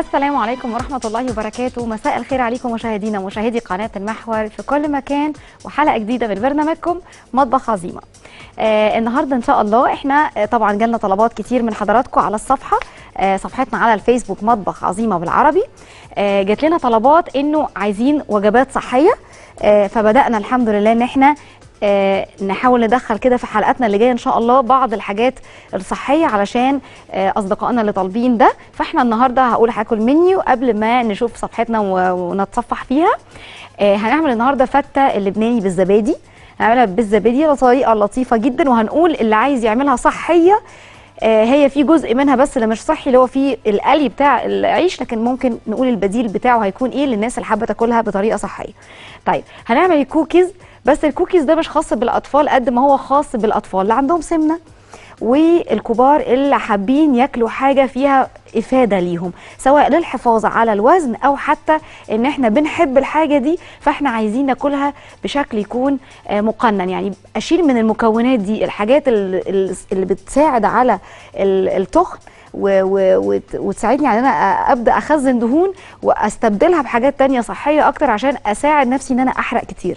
السلام عليكم ورحمة الله وبركاته مساء الخير عليكم مشاهدينا ومشاهدي قناة المحور في كل مكان وحلقة جديدة من برنامجكم مطبخ عظيمة آه النهاردة إن شاء الله إحنا آه طبعا جالنا طلبات كتير من حضراتكم على الصفحة آه صفحتنا على الفيسبوك مطبخ عظيمة بالعربي آه جات لنا طلبات إنه عايزين وجبات صحية آه فبدأنا الحمد لله إن إحنا آه، نحاول ندخل كده في حلقاتنا اللي جايه ان شاء الله بعض الحاجات الصحيه علشان آه، اصدقائنا اللي طالبين ده فاحنا النهارده هقول هاكل منيو قبل ما نشوف صفحتنا و- ونتصفح فيها آه، هنعمل النهارده فته اللبناني بالزبادي هنعملها بالزبادي بطريقه لطيفه جدا وهنقول اللي عايز يعملها صحيه آه، هي في جزء منها بس اللي مش صحي اللي هو في القلي بتاع العيش لكن ممكن نقول البديل بتاعه هيكون ايه للناس اللي حابه تاكلها بطريقه صحيه. طيب هنعمل الكوكيز بس الكوكيز ده مش خاص بالاطفال قد ما هو خاص بالاطفال اللي عندهم سمنه والكبار اللي حابين ياكلوا حاجه فيها افاده ليهم سواء للحفاظ على الوزن او حتى ان احنا بنحب الحاجه دي فاحنا عايزين ناكلها بشكل يكون آه، مقنن يعني اشيل من المكونات دي الحاجات ال- اللي بتساعد على ال- التخن و- و- وت- وتساعدني على ان انا أ- ابدا اخزن دهون واستبدلها بحاجات تانية صحيه اكتر عشان اساعد نفسي ان انا احرق كتير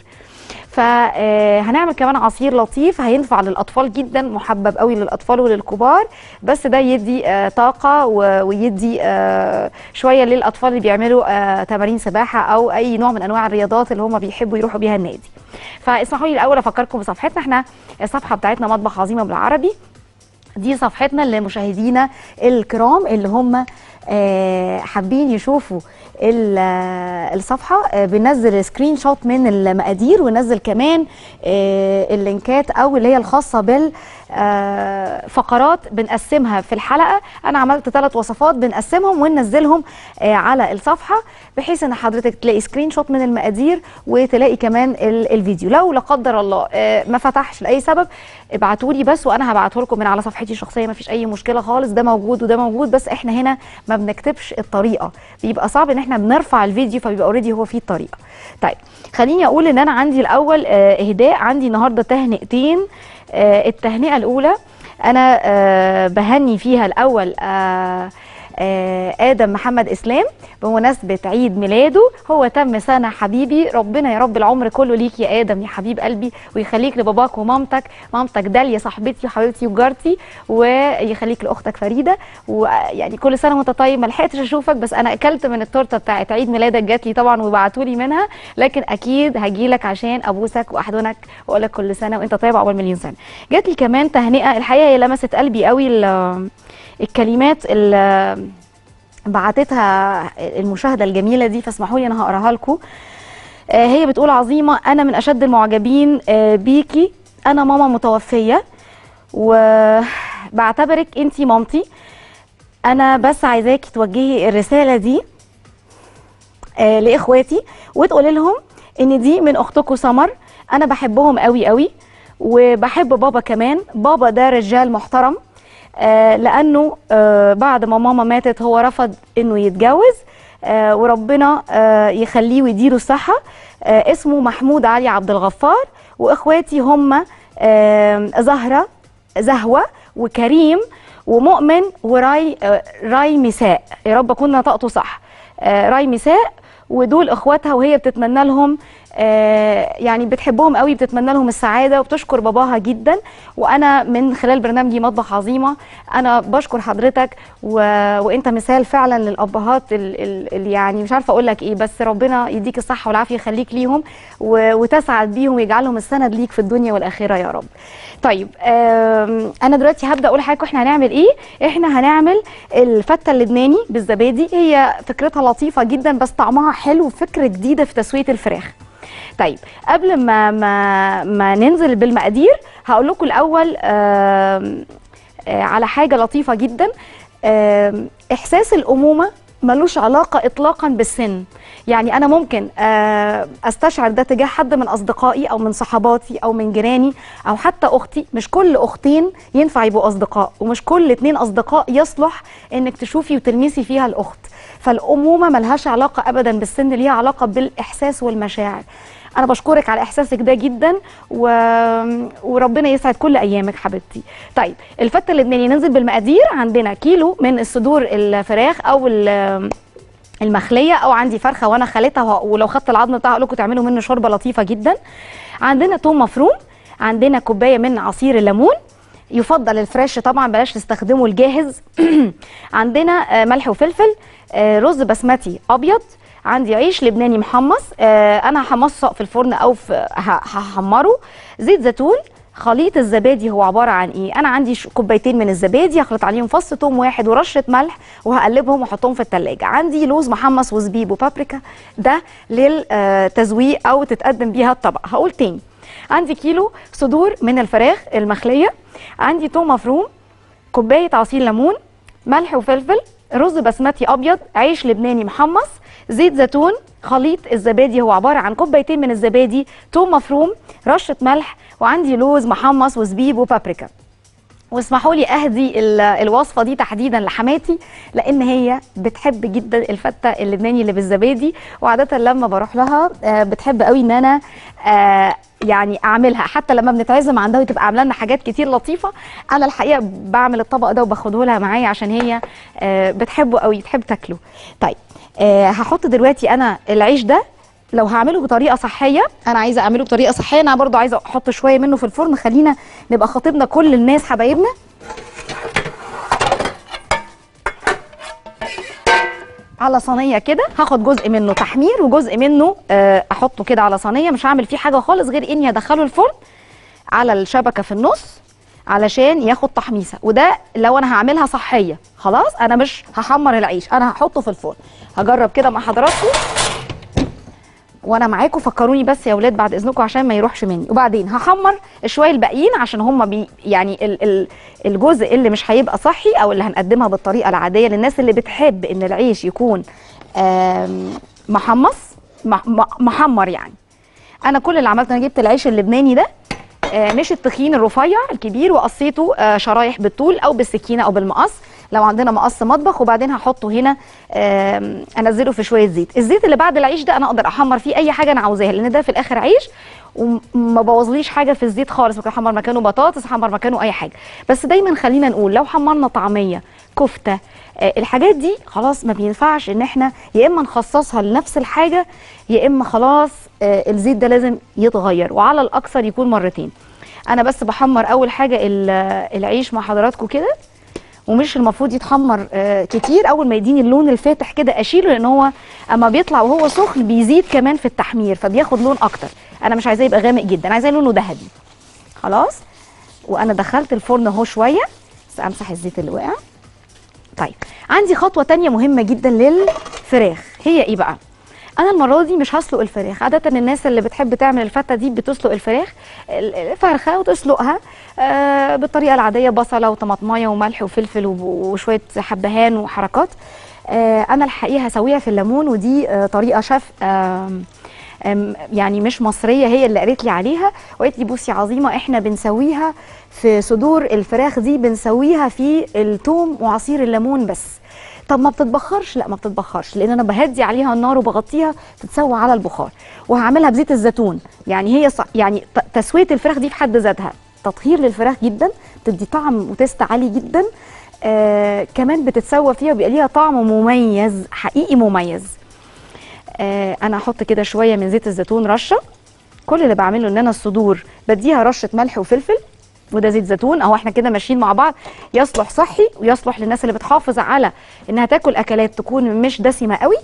فهنعمل كمان عصير لطيف هينفع للاطفال جدا محبب قوي للاطفال وللكبار بس ده يدي آه، طاقه و- ويدي آه، شويه للاطفال اللي بيعملوا آه، تمارين سباحه او اي نوع من انواع الرياضات اللي هم بيحبوا يروحوا بيها النادي فاسمحوا لي الاول افكركم بصفحتنا احنا الصفحه بتاعتنا مطبخ عظيمه بالعربي دي صفحتنا لمشاهدينا الكرام اللي هم آه، حابين يشوفوا ال- آه، الصفحه آه، بننزل سكرين شوت من المقادير وننزل كمان آه، اللينكات او اللي هي الخاصه بال آه، فقرات بنقسمها في الحلقه انا عملت ثلاث وصفات بنقسمهم وننزلهم آه، على الصفحه بحيث ان حضرتك تلاقي سكرين شوت من المقادير وتلاقي كمان ال- الفيديو لو لا قدر الله آه، ما فتحش لاي سبب ابعتوا لي بس وانا هبعته لكم من على صفحتي الشخصيه ما فيش اي مشكله خالص ده موجود وده موجود بس احنا هنا ما بنكتبش الطريقه بيبقى صعب ان احنا بنرفع الفيديو فبيبقى اوريدي هو فيه الطريقه طيب خليني اقول ان انا عندي الاول آه، اهداء عندي النهارده تهنئتين آه، التهنئه الاولى انا آه، بهني فيها الاول آه، آه، ادم محمد اسلام بمناسبه عيد ميلاده هو تم سنه حبيبي ربنا يا رب العمر كله ليك يا ادم يا حبيب قلبي ويخليك لباباك ومامتك مامتك داليا صاحبتي وحبيبتي وجارتي ويخليك لاختك فريده ويعني كل سنه وانت طيب ما لحقتش اشوفك بس انا اكلت من التورته بتاعت عيد ميلادك جات لي طبعا وبعتوا لي منها لكن اكيد هاجي لك عشان ابوسك واحضنك واقول لك كل سنه وانت طيب عقبال مليون سنه جات لي كمان تهنئه الحقيقه هي لمست قلبي قوي ال- الكلمات اللي بعتتها المشاهده الجميله دي فاسمحوا لي انا هقراها لكم آه، هي بتقول عظيمه انا من اشد المعجبين آه، بيكي انا ماما متوفيه وبعتبرك انتي مامتي انا بس عايزاكي توجهي الرساله دي آه، لاخواتي وتقولي لهم ان دي من اختكم سمر انا بحبهم قوي قوي وبحب بابا كمان بابا ده رجال محترم آه، لانه آه، بعد ما ماما ماتت هو رفض انه يتجوز آه، وربنا آه، يخليه ويديله الصحه آه، اسمه محمود علي عبد الغفار واخواتي هم آه، زهره زهوه وكريم ومؤمن وراي آه، راي مساء يا رب اكون نطقته صح آه، راي مساء ودول اخواتها وهي بتتمنى لهم آه، يعني بتحبهم قوي بتتمنى لهم السعاده وبتشكر باباها جدا وانا من خلال برنامجي مطبخ عظيمه انا بشكر حضرتك و... وانت مثال فعلا للابهات اللي يعني مش عارفه اقول لك ايه بس ربنا يديك الصحه والعافيه يخليك ليهم و... وتسعد بيهم ويجعلهم السند ليك في الدنيا والاخره يا رب طيب آم، انا دلوقتي هبدا اقول لحضرتك احنا هنعمل ايه احنا هنعمل الفته اللبناني بالزبادي هي فكرتها لطيفه جدا بس طعمها حلو فكره جديده في تسويه الفراخ طيب قبل ما ما ما ننزل بالمقادير هقول لكم الاول آم، آه، على حاجه لطيفه جدا آم، احساس الامومه ملوش علاقه اطلاقا بالسن يعني انا ممكن آه، استشعر ده تجاه حد من اصدقائي او من صحباتي او من جيراني او حتى اختي مش كل اختين ينفع يبقوا اصدقاء ومش كل اتنين اصدقاء يصلح انك تشوفي وتلمسي فيها الاخت فالامومه ملهاش علاقه ابدا بالسن ليها علاقه بالاحساس والمشاعر انا بشكرك على احساسك ده جدا و... وربنا يسعد كل ايامك حبيبتي طيب الفته اللبناني ننزل بالمقادير عندنا كيلو من الصدور الفراخ او ال- المخليه او عندي فرخه وانا خليتها وه- ولو خدت العظم بتاعها اقول لكم تعملوا منه شوربه لطيفه جدا عندنا توم مفروم عندنا كوبايه من عصير الليمون يفضل الفريش طبعا بلاش تستخدموا الجاهز عندنا آه، ملح وفلفل آه، رز بسمتي ابيض عندي عيش لبناني محمص آه، انا هحمصه في الفرن او في ه- هحمره زيت زيتون خليط الزبادي هو عباره عن ايه انا عندي ش- كوبايتين من الزبادي هخلط عليهم فص توم واحد ورشه ملح وهقلبهم واحطهم في التلاجة عندي لوز محمص وزبيب وبابريكا ده للتزويق او تتقدم بيها الطبق هقول تاني عندي كيلو صدور من الفراخ المخليه عندي توم مفروم كوبايه عصير ليمون ملح وفلفل رز بسمتي ابيض عيش لبناني محمص زيت زيتون خليط الزبادي هو عباره عن كوبايتين من الزبادي توم مفروم رشه ملح وعندي لوز محمص وزبيب وبابريكا واسمحوا لي اهدي ال- الوصفه دي تحديدا لحماتي لان هي بتحب جدا الفته اللبناني اللي بالزبادي وعاده لما بروح لها آه، بتحب قوي ان انا آه، يعني اعملها حتى لما بنتعزم عندها وتبقى عامله لنا حاجات كتير لطيفه انا الحقيقه بعمل الطبق ده وباخده لها معايا عشان هي آه، بتحبه قوي بتحب تاكله طيب آه، هحط دلوقتي انا العيش ده لو هعمله بطريقه صحيه انا عايزه اعمله بطريقه صحيه انا برضو عايزه احط شويه منه في الفرن خلينا نبقى خاطبنا كل الناس حبايبنا على صينيه كده هاخد جزء منه تحمير وجزء منه آه، احطه كده على صينيه مش هعمل فيه حاجه خالص غير اني ادخله الفرن على الشبكه في النص علشان ياخد تحميصه وده لو انا هعملها صحيه خلاص انا مش هحمر العيش انا هحطه في الفرن هجرب كده مع حضراتكم وانا معاكم فكروني بس يا اولاد بعد اذنكم عشان ما يروحش مني وبعدين هحمر شويه الباقيين عشان هم بي يعني ال ال الجزء اللي مش هيبقى صحي او اللي هنقدمها بالطريقه العاديه للناس اللي بتحب ان العيش يكون آم، محمص مح- مح- محمر يعني انا كل اللي عملته انا جبت العيش اللبناني ده آه، مش التخين الرفيع الكبير وقصيته آه، شرايح بالطول او بالسكينه او بالمقص لو عندنا مقص مطبخ وبعدين هحطه هنا آم، انزله في شويه زيت الزيت اللي بعد العيش ده انا اقدر احمر فيه اي حاجه انا عاوزاها لان ده في الاخر عيش وما بوظليش حاجه في الزيت خالص ممكن احمر مكانه بطاطس احمر مكانه اي حاجه بس دايما خلينا نقول لو حمرنا طعميه كفته آه، الحاجات دي خلاص ما بينفعش ان احنا يا اما نخصصها لنفس الحاجه يا اما خلاص آه، الزيت ده لازم يتغير وعلى الاكثر يكون مرتين انا بس بحمر اول حاجه ال- العيش مع حضراتكم كده ومش المفروض يتحمر آه، كتير اول ما يديني اللون الفاتح كده اشيله لان هو اما بيطلع وهو سخن بيزيد كمان في التحمير فبياخد لون اكتر انا مش عايزاه يبقى غامق جدا عايزاه لونه ذهبي خلاص وانا دخلت الفرن اهو شويه بس امسح الزيت اللي وقع طيب عندي خطوه تانية مهمه جدا للفراخ هي ايه بقى انا المره دي مش هسلق الفراخ عاده الناس اللي بتحب تعمل الفته دي بتسلق الفراخ ال- الفرخه وتسلقها آه بالطريقه العاديه بصله وطماطمايه وملح وفلفل وب- وشويه حبهان وحركات آه انا الحقيقه هسويها في الليمون ودي آه طريقه شيف آم أم، يعني مش مصريه هي اللي قالت لي عليها وقالت لي بصي عظيمه احنا بنسويها في صدور الفراخ دي بنسويها في الثوم وعصير الليمون بس طب ما بتتبخرش لا ما بتتبخرش لان انا بهدي عليها النار وبغطيها تتسوى على البخار وهعملها بزيت الزيتون يعني هي ص... يعني ت- تسويه الفراخ دي في حد ذاتها تطهير للفراخ جدا تدي طعم وتست عالي جدا آه كمان بتتسوى فيها وبيبقى ليها طعم مميز حقيقي مميز آه انا هحط كده شويه من زيت الزيتون رشه كل اللي بعمله ان انا الصدور بديها رشه ملح وفلفل وده زيت زيتون اهو احنا كده ماشيين مع بعض يصلح صحي ويصلح للناس اللي بتحافظ على انها تاكل اكلات تكون مش دسمه قوي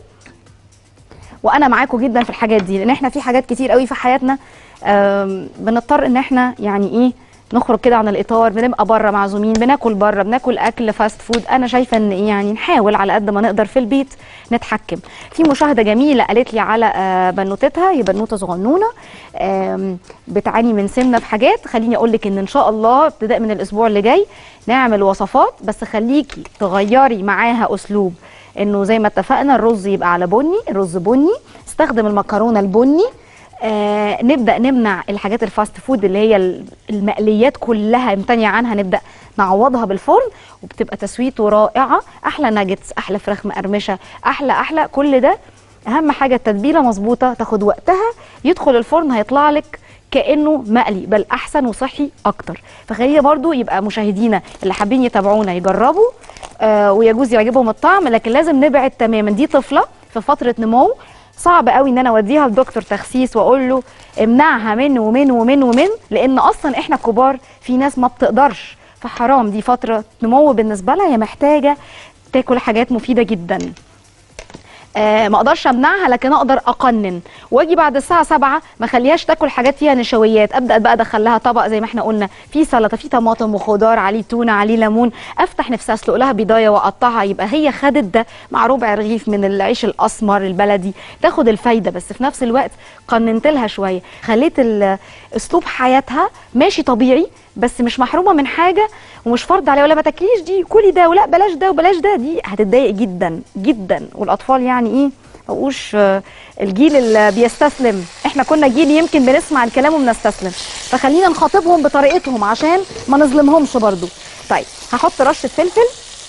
وانا معاكم جدا في الحاجات دي لان احنا في حاجات كتير قوي في حياتنا آم، بنضطر ان احنا يعني ايه نخرج كده عن الاطار بنبقى بره معزومين بناكل بره بناكل اكل فاست فود انا شايفه ان إيه يعني نحاول على قد ما نقدر في البيت نتحكم في مشاهده جميله قالت لي على آه، بنوتتها هي بنوته صغنونه آم، بتعاني من سمنه في حاجات خليني اقول لك ان ان شاء الله ابتداء من الاسبوع اللي جاي نعمل وصفات بس خليكي تغيري معاها اسلوب انه زي ما اتفقنا الرز يبقى على بني الرز بني استخدم المكرونه البني آه نبدا نمنع الحاجات الفاست فود اللي هي ال- المقليات كلها امتنع عنها نبدا نعوضها بالفرن وبتبقى تسويته رائعه احلى ناجتس احلى فراخ مقرمشه احلى احلى كل ده اهم حاجه التتبيله مظبوطه تاخد وقتها يدخل الفرن هيطلع لك كانه مقلي بل احسن وصحي اكتر فخلينا برضو يبقى مشاهدينا اللي حابين يتابعونا يجربوا آه ويجوز يعجبهم الطعم لكن لازم نبعد تماما دي طفله في فتره نمو صعب قوي ان انا اوديها لدكتور تخسيس واقول له امنعها من ومن ومن ومن لان اصلا احنا كبار في ناس ما بتقدرش فحرام دي فتره نمو بالنسبه لها هي محتاجه تاكل حاجات مفيده جدا آه ما اقدرش امنعها لكن اقدر اقنن واجي بعد الساعه 7 ما اخليهاش تاكل حاجات فيها نشويات ابدا بقى ادخل لها طبق زي ما احنا قلنا في سلطه في طماطم وخضار عليه تونه عليه ليمون افتح نفسها اسلق لها بيضايه واقطعها يبقى هي خدت ده مع ربع رغيف من العيش الاسمر البلدي تاخد الفايده بس في نفس الوقت قننت لها شويه خليت ال- اسلوب حياتها ماشي طبيعي بس مش محرومه من حاجه ومش فرض عليها ولا ما تاكليش دي كلي ده ولا بلاش ده وبلاش ده دي هتتضايق جدا جدا والاطفال يعني ايه ما بقوش آه، الجيل اللي بيستسلم احنا كنا جيل يمكن بنسمع الكلام وبنستسلم فخلينا نخاطبهم بطريقتهم عشان ما نظلمهمش برضو طيب هحط رشه فلفل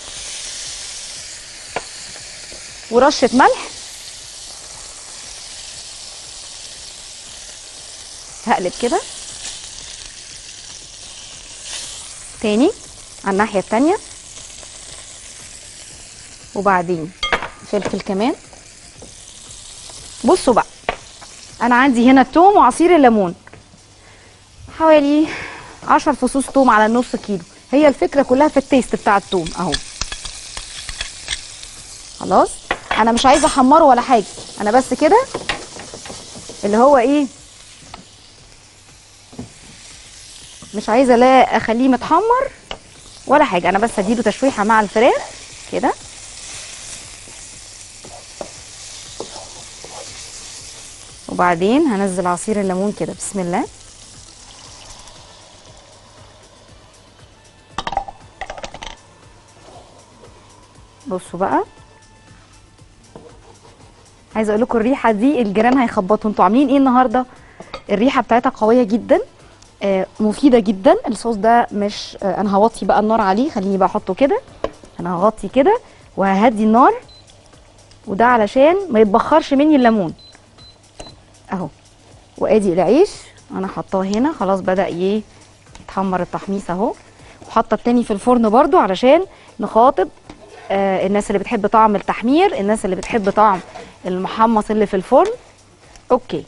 ورشه ملح هقلب كده تاني على الناحية التانية وبعدين فلفل كمان بصوا بقى انا عندي هنا التوم وعصير الليمون حوالي عشر فصوص توم على النص كيلو هي الفكرة كلها في التيست بتاع التوم اهو خلاص انا مش عايزه احمره ولا حاجه انا بس كده اللي هو ايه مش عايزه لا اخليه متحمر ولا حاجه انا بس اديله تشويحه مع الفراخ كده وبعدين هنزل عصير الليمون كده بسم الله بصوا بقى عايزه اقول لكم الريحه دي الجيران هيخبطوا انتوا عاملين ايه النهارده الريحه بتاعتها قويه جدا آه، مفيده جدا الصوص ده مش آه، انا هوطي بقى النار عليه خليني بقى احطه كده انا هغطي كده وههدي النار وده علشان ما يتبخرش مني الليمون اهو وادي العيش انا حطاه هنا خلاص بدا ايه يتحمر التحميص اهو وحاطه التاني في الفرن برضو علشان نخاطب آه الناس اللي بتحب طعم التحمير الناس اللي بتحب طعم المحمص اللي في الفرن اوكي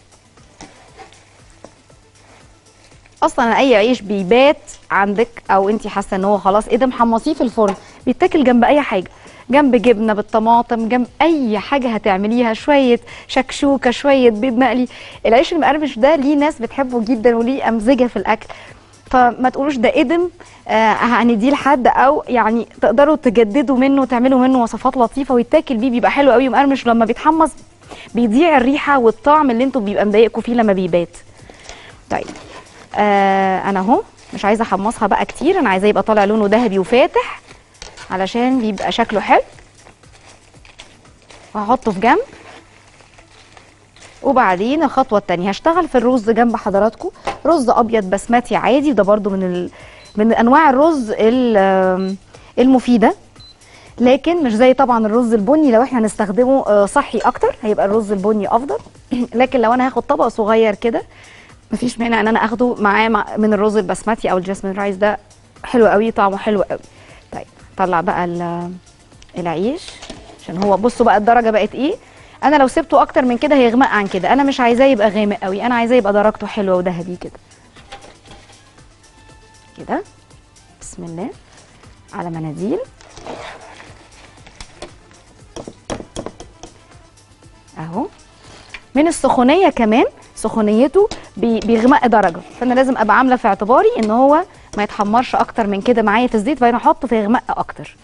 اصلا اي عيش بيبات عندك او انت حاسه ان هو خلاص ايه ده محمصيه في الفرن بيتاكل جنب اي حاجه جنب جبنه بالطماطم جنب اي حاجه هتعمليها شويه شكشوكه شويه بيض مقلي العيش المقرمش ده ليه ناس بتحبه جدا وليه امزجه في الاكل فما تقولوش ده ادم آه هنديه لحد او يعني تقدروا تجددوا منه وتعملوا منه وصفات لطيفه ويتاكل بيه بيبقى حلو قوي مقرمش ولما بيتحمص بيضيع الريحه والطعم اللي انتوا بيبقى مضايقكم فيه لما بيبات طيب آه انا اهو مش عايزه احمصها بقى كتير انا عايزاه يبقى طالع لونه ذهبي وفاتح علشان بيبقى شكله حلو وهحطه في جنب وبعدين الخطوه التانية هشتغل في الرز جنب حضراتكم رز ابيض بسمتي عادي وده برضو من ال... من انواع الرز ال- آم، المفيده لكن مش زي طبعا الرز البني لو احنا هنستخدمه آه، صحي اكتر هيبقى الرز البني افضل لكن لو انا هاخد طبق صغير كده مفيش مانع ان انا اخده معاه مع من الرز البسمتي او الجاسمين رايس ده حلو قوي طعمه حلو قوي طيب طلع بقى ال- العيش عشان هو بصوا بقى الدرجه بقت ايه انا لو سبته اكتر من كده هيغمق عن كده انا مش عايزاه يبقى غامق قوي انا عايزاه يبقى درجته حلوه وذهبي كده كده بسم الله على مناديل اهو من السخونيه كمان سخونيته بي- بيغمق درجه فانا لازم ابقى عامله في اعتباري ان هو ما يتحمرش اكتر من كده معايا في الزيت فانا احطه فيغمق اكتر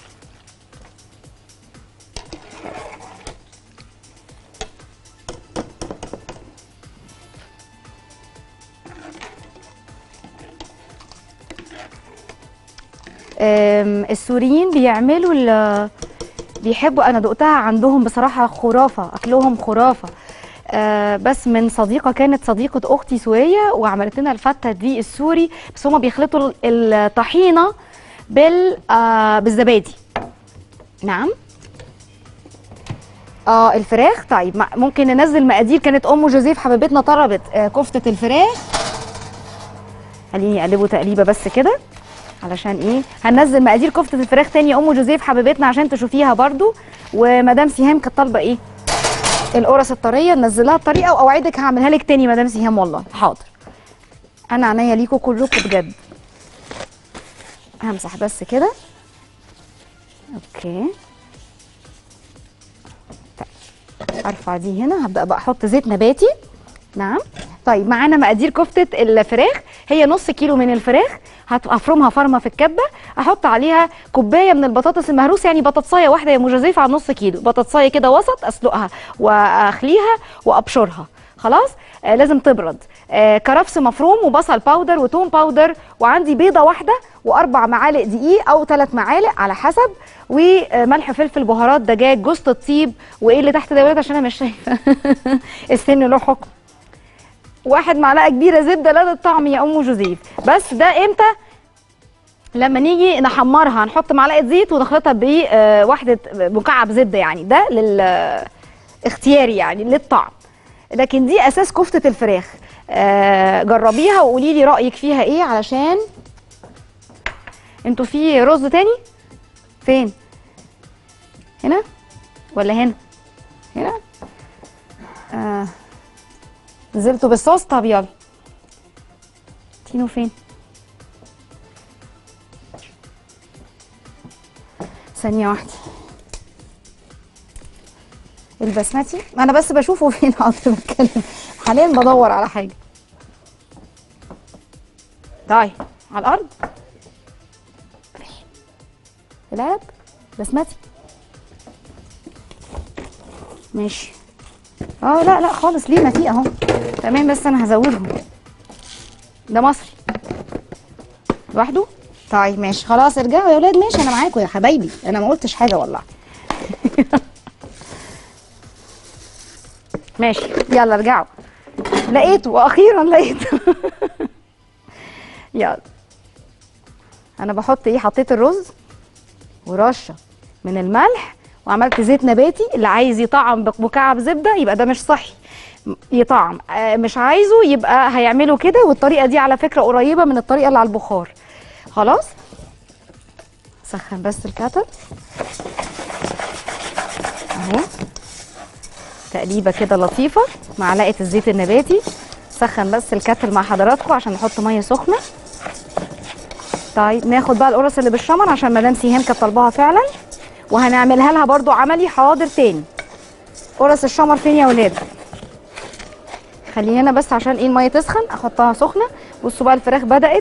أم، السوريين بيعملوا ال- بيحبوا انا دقتها عندهم بصراحه خرافه اكلهم خرافه آه بس من صديقه كانت صديقه اختي سوريه وعملت لنا الفته دي السوري بس هما بيخلطوا ال- الطحينه بال آه بالزبادي نعم اه الفراخ طيب ما- ممكن ننزل مقادير كانت ام جوزيف حبيبتنا طلبت آه كفته الفراخ خليني اقلبه تقليبه بس كده علشان ايه هننزل مقادير كفته الفراخ تاني يا ام جوزيف حبيبتنا عشان تشوفيها برضو ومدام سهام كانت طالبه ايه القرص الطريه ننزلها الطريقه واوعدك هعملها لك تاني مدام سيهام والله حاضر انا عينيا ليكوا كلكم بجد همسح بس كده اوكي طيب. ارفع دي هنا هبدا بقى احط زيت نباتي نعم طيب معانا مقادير كفته الفراخ هي نص كيلو من الفراخ هفرمها فرمه في الكبه احط عليها كوبايه من البطاطس المهروسه يعني بطاطسايه واحده يا مجازيف على نص كيلو بطاطسايه كده وسط اسلقها واخليها وابشرها خلاص آه لازم تبرد آه كرفس مفروم وبصل باودر وتوم باودر وعندي بيضه واحده واربع معالق دقيق او ثلاث معالق على حسب وملح فلفل بهارات دجاج جوز الطيب وايه اللي تحت ده يا ولاد عشان انا مش شايفه السن له حكم واحد معلقه كبيره زبده لا الطعم يا ام جوزيف بس ده امتى لما نيجي نحمرها هنحط معلقه زيت ونخلطها بواحده مكعب زبده يعني ده للاختياري يعني للطعم لكن دي اساس كفته الفراخ آه جربيها وقولي لي رايك فيها ايه علشان انتوا في رز تاني فين هنا ولا هنا هنا آه. نزلتوا بالصوص طب يلا تينو فين ثانية واحدة البسمتي انا بس بشوفه فين حاضر بتكلم حاليا بدور على حاجة طيب على الارض فين العلب بسمتي ماشي اه لا لا خالص ليه ما في اهو تمام بس انا هزودهم ده مصري لوحده طيب ماشي خلاص ارجعوا يا ولاد ماشي انا معاكم يا حبايبي انا ما قلتش حاجه والله ماشي يلا ارجعوا لقيته واخيرا لقيته يلا انا بحط ايه حطيت الرز ورشه من الملح وعملت زيت نباتي اللي عايز يطعم بمكعب زبده يبقى ده مش صحي يطعم آه مش عايزه يبقى هيعمله كده والطريقه دي على فكره قريبه من الطريقه اللي على البخار خلاص سخن بس الكاتل اهو تقليبه كده لطيفه معلقه الزيت النباتي سخن بس الكاتل مع حضراتكم عشان نحط ميه سخنه طيب ناخد بقى القرص اللي بالشمر عشان مدام سيهان كانت طالباها فعلا وهنعملها لها برضو عملي حاضر تاني قرص الشمر فين يا ولاد خليه هنا بس عشان ايه الميه تسخن احطها سخنه بصوا بقى الفراخ بدات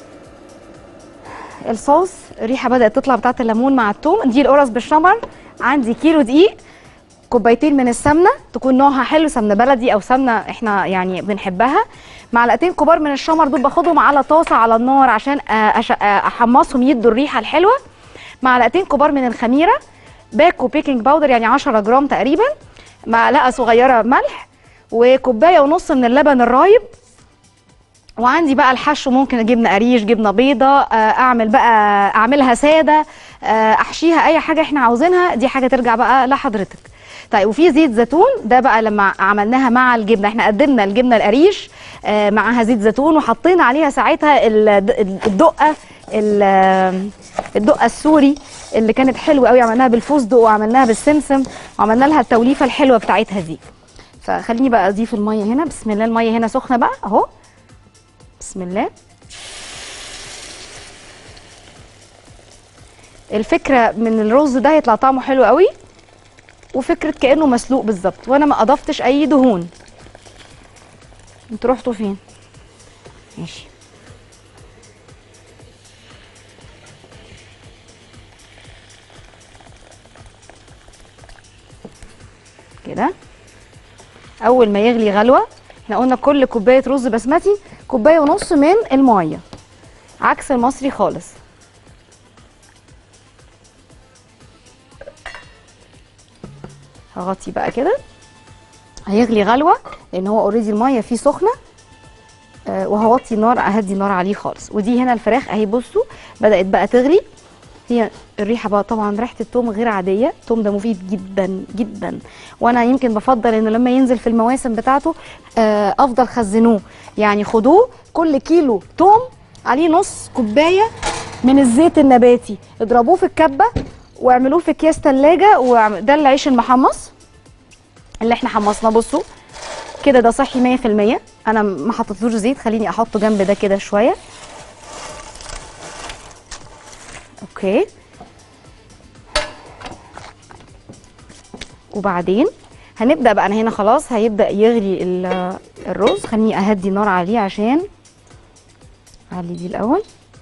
الصوص الريحه بدات تطلع بتاعه الليمون مع الثوم دي القرص بالشمر عندي كيلو دقيق كوبايتين من السمنه تكون نوعها حلو سمنه بلدي او سمنه احنا يعني بنحبها معلقتين كبار من الشمر دول باخدهم على طاسه على النار عشان احمصهم يدوا الريحه الحلوه معلقتين كبار من الخميره باكو بيكنج باودر يعني 10 جرام تقريبا معلقه صغيره ملح وكوبايه ونص من اللبن الرايب وعندي بقى الحشو ممكن جبنه قريش جبنه بيضه اعمل بقى اعملها ساده احشيها اي حاجه احنا عاوزينها دي حاجه ترجع بقى لحضرتك طيب وفي زيت زيتون ده بقى لما عملناها مع الجبنه احنا قدمنا الجبنه القريش معاها زيت زيتون وحطينا عليها ساعتها الدقه الدقه السوري اللي كانت حلوه قوي عملناها بالفستق وعملناها بالسمسم وعملنا لها التوليفه الحلوه بتاعتها دي فخليني بقى اضيف الميه هنا بسم الله الميه هنا سخنه بقى اهو بسم الله الفكره من الرز ده هيطلع طعمه حلو قوي وفكره كانه مسلوق بالظبط وانا ما اضفتش اي دهون انتوا رحتوا فين ماشي كده اول ما يغلي غلوه احنا قلنا كل كوبايه رز بسمتي كوبايه ونص من الميه عكس المصري خالص هغطي بقى كده هيغلي غلوه لان هو اوريدي الميه فيه سخنه آه وهوطي النار اهدي النار عليه خالص ودي هنا الفراخ اهي بصوا بدات بقى تغلي هي الريحه بقى طبعا ريحه التوم غير عاديه التوم ده مفيد جدا جدا وانا يمكن بفضل انه لما ينزل في المواسم بتاعته آه افضل خزنوه يعني خدوه كل كيلو توم عليه نص كوبايه من الزيت النباتي اضربوه في الكبه واعملوه في اكياس ثلاجه وده العيش المحمص اللي احنا حمصناه بصوا كده ده صحي 100% انا ما حطيتلوش زيت خليني احطه جنب ده كده شويه اوكي وبعدين هنبدا بقى انا هنا خلاص هيبدا يغلي ال- الرز خليني اهدي النار عليه عشان اعلي دي الاول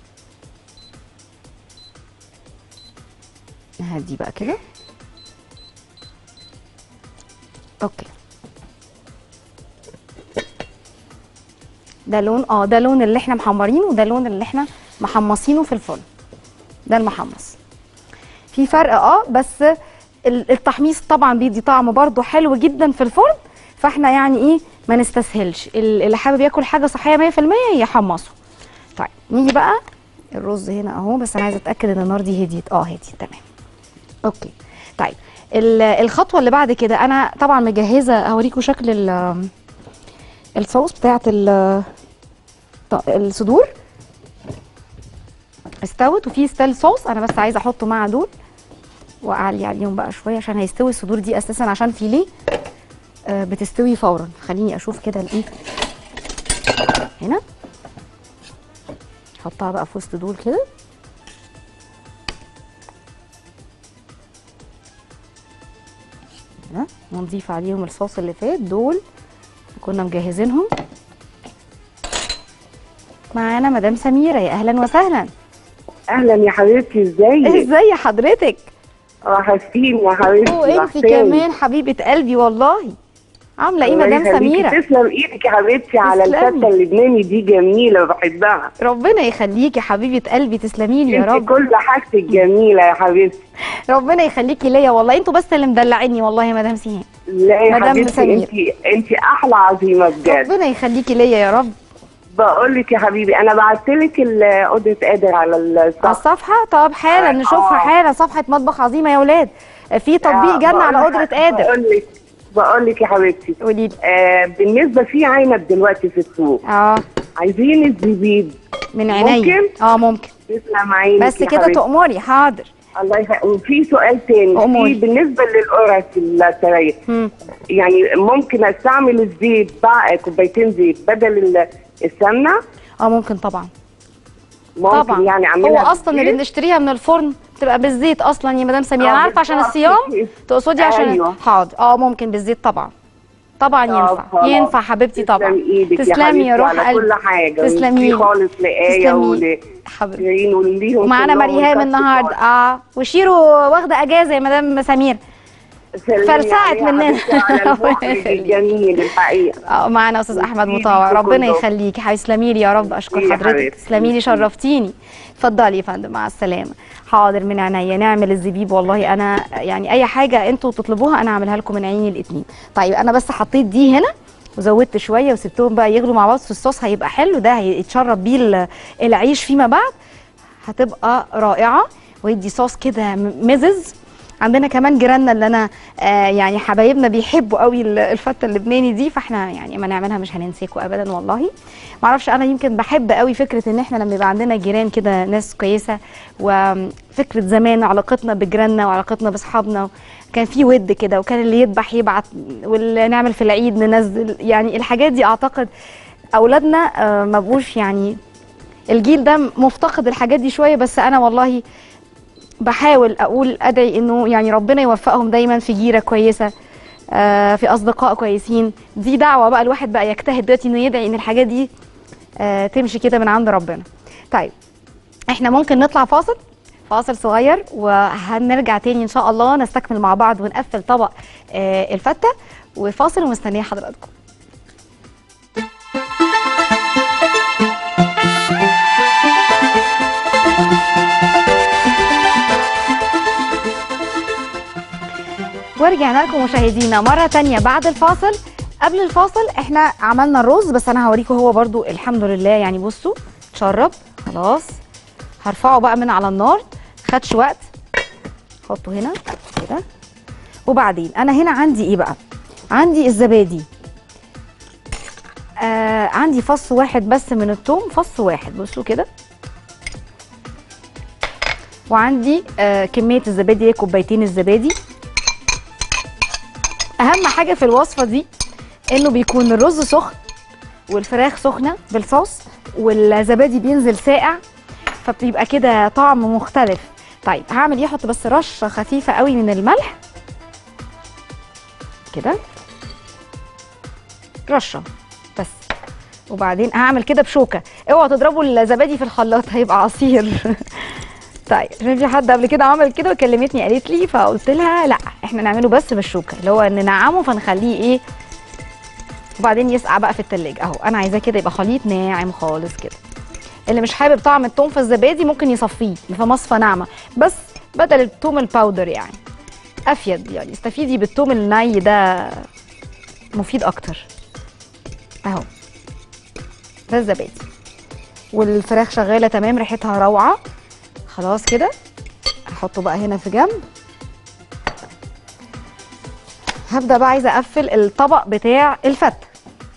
نهدي بقى كده اوكي ده لون اه ده لون اللي احنا محمرينه وده لون اللي احنا محمصينه في الفرن ده المحمص في فرق اه بس ال- التحميص طبعا بيدي طعم برضو حلو جدا في الفرن فاحنا يعني ايه ما نستسهلش ال- اللي حابب ياكل حاجه صحيه 100% يحمصه طيب نيجي بقى الرز هنا اهو بس انا عايزه اتاكد ان النار دي هديت اه هديت تمام اوكي طيب ال- الخطوه اللي بعد كده انا طبعا مجهزه اوريكم شكل ال- الصوص بتاعت ال- ط- الصدور استوت وفي ستيل صوص انا بس عايزه احطه مع دول واعلي عليهم بقى شويه عشان هيستوي الصدور دي اساسا عشان فيليه آه، بتستوي فورا خليني اشوف كده الايه هنا احطها بقى في وسط دول كده هنا ونضيف عليهم الصوص اللي فات دول كنا مجهزينهم معانا مدام سميره يا اهلا وسهلا اهلا يا حبيبتي ازيك ازاي حضرتك وحشتيني يا حبيبتي وانت وحشاني. كمان حبيبه قلبي والله عامله ايه الله مدام يخليكي. سميره تسلم ايدك يا حبيبتي على تسلمي. الفته اللبناني دي جميله بحبها ربنا يخليكي حبيبه قلبي تسلمي لي يا انت رب كل حاجتك جميله يا حبيبتي ربنا يخليكي ليا والله انتوا بس اللي مدلعيني والله يا مدام سيهان لا يا مدام حبيبتي سمير. انت انت احلى عظيمه بجد ربنا يخليكي ليا يا رب بقول لك يا حبيبي انا بعت لك اوضه قادر على على الصفحه الصفحه طب حالا آه. نشوفها حالا صفحه مطبخ عظيمه يا ولاد في تطبيق جنة على قدرة قادر بقول لك بقول لك يا حبيبتي قولي لي آه بالنسبه في عنب دلوقتي في السوق اه عايزين الزبيب من عينيا ممكن؟ اه ممكن تسلم عينك بس يا كده حبيبتي. تأمري حاضر الله يخليك وفي سؤال تاني أموري. في بالنسبه للقرص السراير مم. يعني ممكن استعمل الزيت بقى كوبايتين زيت بدل ال- السمنه اه ممكن طبعا ممكن طبعا يعني اعملها هو اصلا اللي بالزيت؟ بنشتريها من الفرن بتبقى بالزيت اصلا يا مدام سمير انا آه، عارفه عشان بالظبط. الصيام تقصدي عشان أيوة. حاضر اه ممكن بالزيت طبعا طبعا طب ينفع خلاص. ينفع حبيبتي طبعا تسلم ايدك تسلمي يا حبيبتي روح على قلبي كل حاجه تسلمي وفي خالص لآية تسلمي حبيبتي ولشيرين وليهم ومعانا كلهم مريهام والكاست النهارده كله. اه وشيرو واخده اجازه يا مدام سمير سلمي فلسعت عليها مننا. حبيبتي على ربنا المخرج يخليك. الجميل الحقيقه اه معانا استاذ احمد وفي مطاوع ليكوا ربنا كلكم. يخليكي حبيبي تسلمي لي يا رب اشكر يا حضرتك حبيبتي. تسلمي لي شرفتيني اتفضلي يا فندم مع السلامه حاضر من عينيا نعمل الزبيب والله انا يعني اي حاجه انتوا تطلبوها انا اعملها لكم من عيني الاثنين طيب انا بس حطيت دي هنا وزودت شويه وسبتهم بقى يغلوا مع بعض في الصوص هيبقى حلو ده هيتشرب بيه ال- العيش فيما بعد هتبقى رائعه ويدي صوص كده م- مزز عندنا كمان جيراننا اللي انا آه يعني حبايبنا بيحبوا قوي ال- الفته اللبناني دي فاحنا يعني ما نعملها مش هننساكوا ابدا والله معرفش انا يمكن بحب قوي فكره ان احنا لما يبقى عندنا جيران كده ناس كويسه وفكره زمان علاقتنا بجيراننا وعلاقتنا باصحابنا كان في ود كده وكان اللي يذبح يبعت واللي نعمل في العيد ننزل يعني الحاجات دي اعتقد اولادنا آه ما بقوش يعني الجيل ده مفتقد الحاجات دي شويه بس انا والله بحاول اقول ادعي انه يعني ربنا يوفقهم دايما في جيره كويسه آه، في اصدقاء كويسين دي دعوه بقى الواحد بقى يجتهد دلوقتي انه يدعي ان الحاجات دي آه، تمشي كده من عند ربنا طيب احنا ممكن نطلع فاصل فاصل صغير وهنرجع تاني ان شاء الله نستكمل مع بعض ونقفل طبق آه، الفته وفاصل ومستنيه حضراتكم ورجعنا لكم مشاهدينا مرة تانية بعد الفاصل قبل الفاصل احنا عملنا الرز بس انا هوريكم هو برضو الحمد لله يعني بصوا اتشرب خلاص هرفعه بقى من على النار خدش وقت حطه هنا كده وبعدين انا هنا عندي ايه بقى عندي الزبادي آه عندي فص واحد بس من الثوم فص واحد بصوا كده وعندي آه كميه الزبادي هي كوبايتين الزبادي اهم حاجه في الوصفه دي انه بيكون الرز سخن والفراخ سخنه بالصوص والزبادي بينزل ساقع فبيبقى كده طعم مختلف طيب هعمل ايه احط بس رشه خفيفه قوي من الملح كده رشه بس وبعدين هعمل كده بشوكه اوعوا تضربوا الزبادي في الخلاط هيبقى عصير طيب عشان في حد قبل كده عمل كده وكلمتني قالت لي فقلت لها لا احنا نعمله بس بالشوكه اللي هو ننعمه فنخليه ايه وبعدين يسقع بقى في التلاجة اهو انا عايزاه كده يبقى خليط ناعم خالص كده اللي مش حابب طعم التوم في الزبادي ممكن يصفيه في مصفى ناعمه بس بدل التوم الباودر يعني افيد يعني استفيدي بالتوم الني ده مفيد اكتر اهو ده الزبادي والفراخ شغاله تمام ريحتها روعه خلاص كده هحطه بقى هنا في جنب هبدا بقى عايزه اقفل الطبق بتاع الفته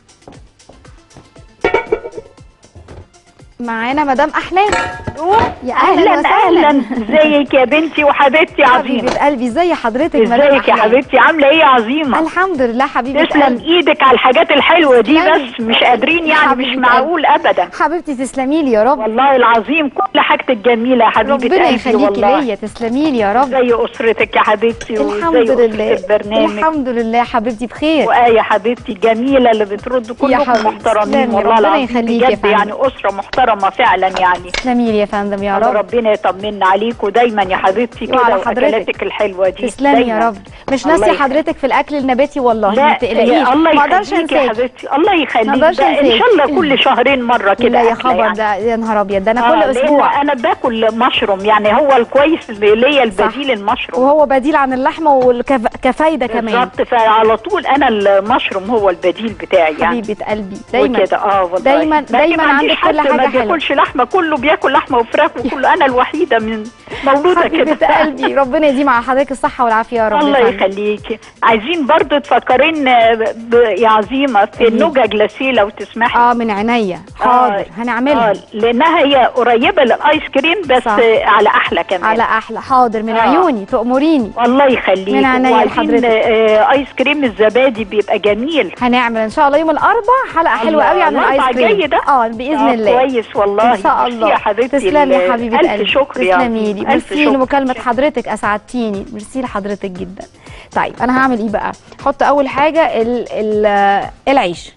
معانا مدام احلام يا اهلا اهلا وسهلا اهلا ازيك يا بنتي وحبيبتي عظيمه حبيبه قلبي ازي حضرتك مدام ازيك يا أحلام؟ حبيبتي عامله ايه يا عظيمه الحمد لله حبيبه تسلم قلبي ايدك على الحاجات الحلوه دي تسلمي. بس مش قادرين يعني حبيبة مش قلبي. معقول ابدا حبيبتي تسلمي لي يا رب والله العظيم كل حاجتك جميله يا حبيبه ربنا قلبي يخليكي والله ليا تسلمي لي يا رب زي اسرتك يا حبيبتي الحمد وزي أسرة لله البرنامج الحمد لله حبيبتي بخير وآية حبيبتي جميلة اللي بترد كلكم حبيبتي، محترمين تسلمي، والله ربنا العظيم يخليكي يا بجد فندم. يعني أسرة محترمة فعلا يعني تسلمي لي يا فندم يا الله رب ربنا يطمنا عليكم دايما يا حبيبتي كده وعلى حضرتك. واكلاتك الحلوه دي تسلمي يا دايماً. رب مش الله ناسيه يخليك. حضرتك في الاكل النباتي والله لا ما تقلقيش يا الله ما اقدرش يخليك يا انساك حبيبتي الله يخليك مقدرش ده ان أنساك. شاء الله كل شهرين مره كده لا يا أكلة خبر يعني. ده يا نهار ابيض ده انا آه، كل لأن اسبوع انا باكل مشروم يعني هو الكويس اللي ليا البديل المشروم وهو بديل عن اللحمه وكفايده كمان بالظبط فعلى طول انا المشروم هو البديل بتاعي يعني حبيبه قلبي دايما وكده اه والله دايما- لكن دايما ما عنديش عندك كل حد حاجة ما حلوة. بياكلش لحمه كله بياكل لحمه وفراخ وكله انا الوحيده من مولوده حبيبه كده قلبي ربنا يديم على حضرتك الصحه والعافيه يا رب الله يا فندم. يخليكي عايزين برضو تفكرين ب... يا عظيمه في قولي. النوجه جلاسيه لو تسمحي اه من عينيا حاضر هنعملها آه لانها هي قريبه للايس كريم بس صح. آه، على احلى كمان على احلى حاضر من آه. عيوني تؤمريني والله يخليك من عينيا وعايزين لحضرتك. آه ايس كريم الزبادي بيبقى جميل هنعمل ان شاء الله يوم الاربع حلقه حلوه الله، قوي عن الأربع الايس كريم جاي ده؟ اه باذن آه الله كويس والله ان شاء ميرسي الله يا حبيبتي تسلمي يا ال- حبيبه الف قلبي شكر يا تسلمي لي عظيم. ألف ميرسي شكر. لمكالمه حضرتك اسعدتيني ميرسي لحضرتك جدا طيب انا هعمل ايه بقى احط اول حاجه ال ال العيش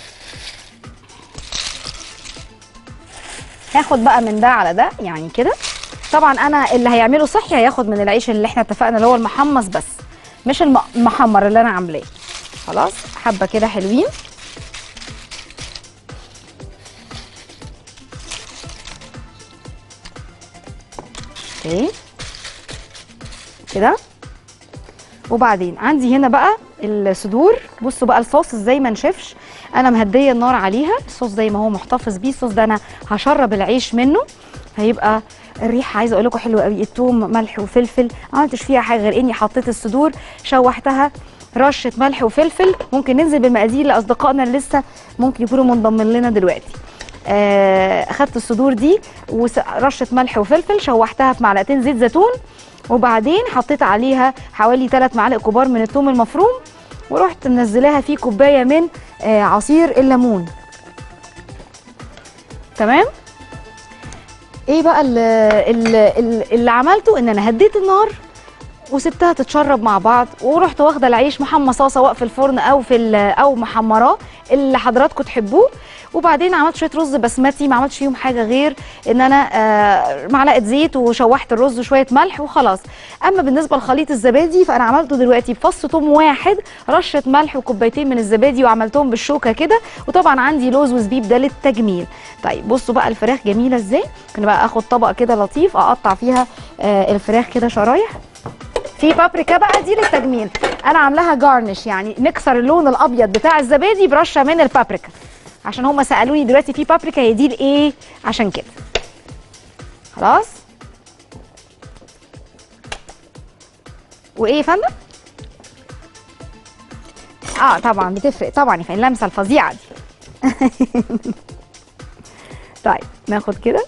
هاخد بقى من ده على ده يعني كده طبعا انا اللي هيعمله صحي هياخد من العيش اللي احنا اتفقنا اللي هو المحمص بس مش الم- المحمر اللي انا عاملاه خلاص حبه كده حلوين اوكي كده وبعدين عندي هنا بقى الصدور بصوا بقى الصوص ازاي ما نشفش انا مهديه النار عليها الصوص زي ما هو محتفظ بيه الصوص ده انا هشرب العيش منه هيبقى الريحه عايزه اقول لكم حلوه قوي التوم ملح وفلفل ما عملتش فيها حاجه غير اني حطيت الصدور شوحتها رشه ملح وفلفل ممكن ننزل بالمقادير لاصدقائنا اللي لسه ممكن يكونوا منضمين لنا دلوقتي آه، اخدت الصدور دي ورشه ملح وفلفل شوحتها في معلقتين زيت زيتون وبعدين حطيت عليها حوالي 3 معالق كبار من الثوم المفروم ورحت منزلاها في كوبايه من آه، عصير الليمون تمام ايه بقى اللي, اللي, اللي عملته ان انا هديت النار وسبتها تتشرب مع بعض ورحت واخده العيش محمصاه سواء في الفرن او في ال- او محمراه اللي حضراتكم تحبوه وبعدين عملت شويه رز بسمتي ما عملتش فيهم حاجه غير ان انا آه، معلقه زيت وشوحت الرز وشويه ملح وخلاص اما بالنسبه لخليط الزبادي فانا عملته دلوقتي بفص ثوم واحد رشه ملح وكوبايتين من الزبادي وعملتهم بالشوكه كده وطبعا عندي لوز وزبيب ده للتجميل طيب بصوا بقى الفراخ جميله ازاي ممكن بقى اخد طبق كده لطيف اقطع فيها آه، الفراخ كده شرايح في بابريكا بقى دي للتجميل انا عاملاها جارنش يعني نكسر اللون الابيض بتاع الزبادي برشه من البابريكا عشان هم سالوني دلوقتي في بابريكا هي دي لايه عشان كده خلاص وايه يا فندم اه طبعا بتفرق طبعا في اللمسه الفظيعه دي طيب ناخد كده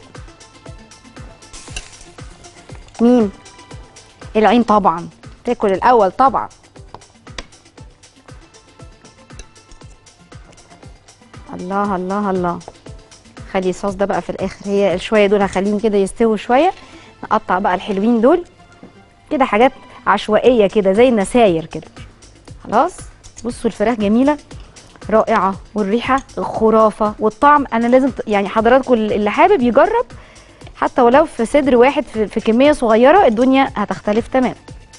مين العين طبعا تاكل الاول طبعا الله الله الله خلي الصوص ده بقى في الاخر هي الشويه دول هخليهم كده يستووا شويه نقطع بقى الحلوين دول كده حاجات عشوائيه كده زي النساير كده خلاص بصوا الفراخ جميله رائعه والريحه خرافه والطعم انا لازم ت- يعني حضراتكم اللي حابب يجرب حتى ولو في صدر واحد في, في كميه صغيره الدنيا هتختلف تمام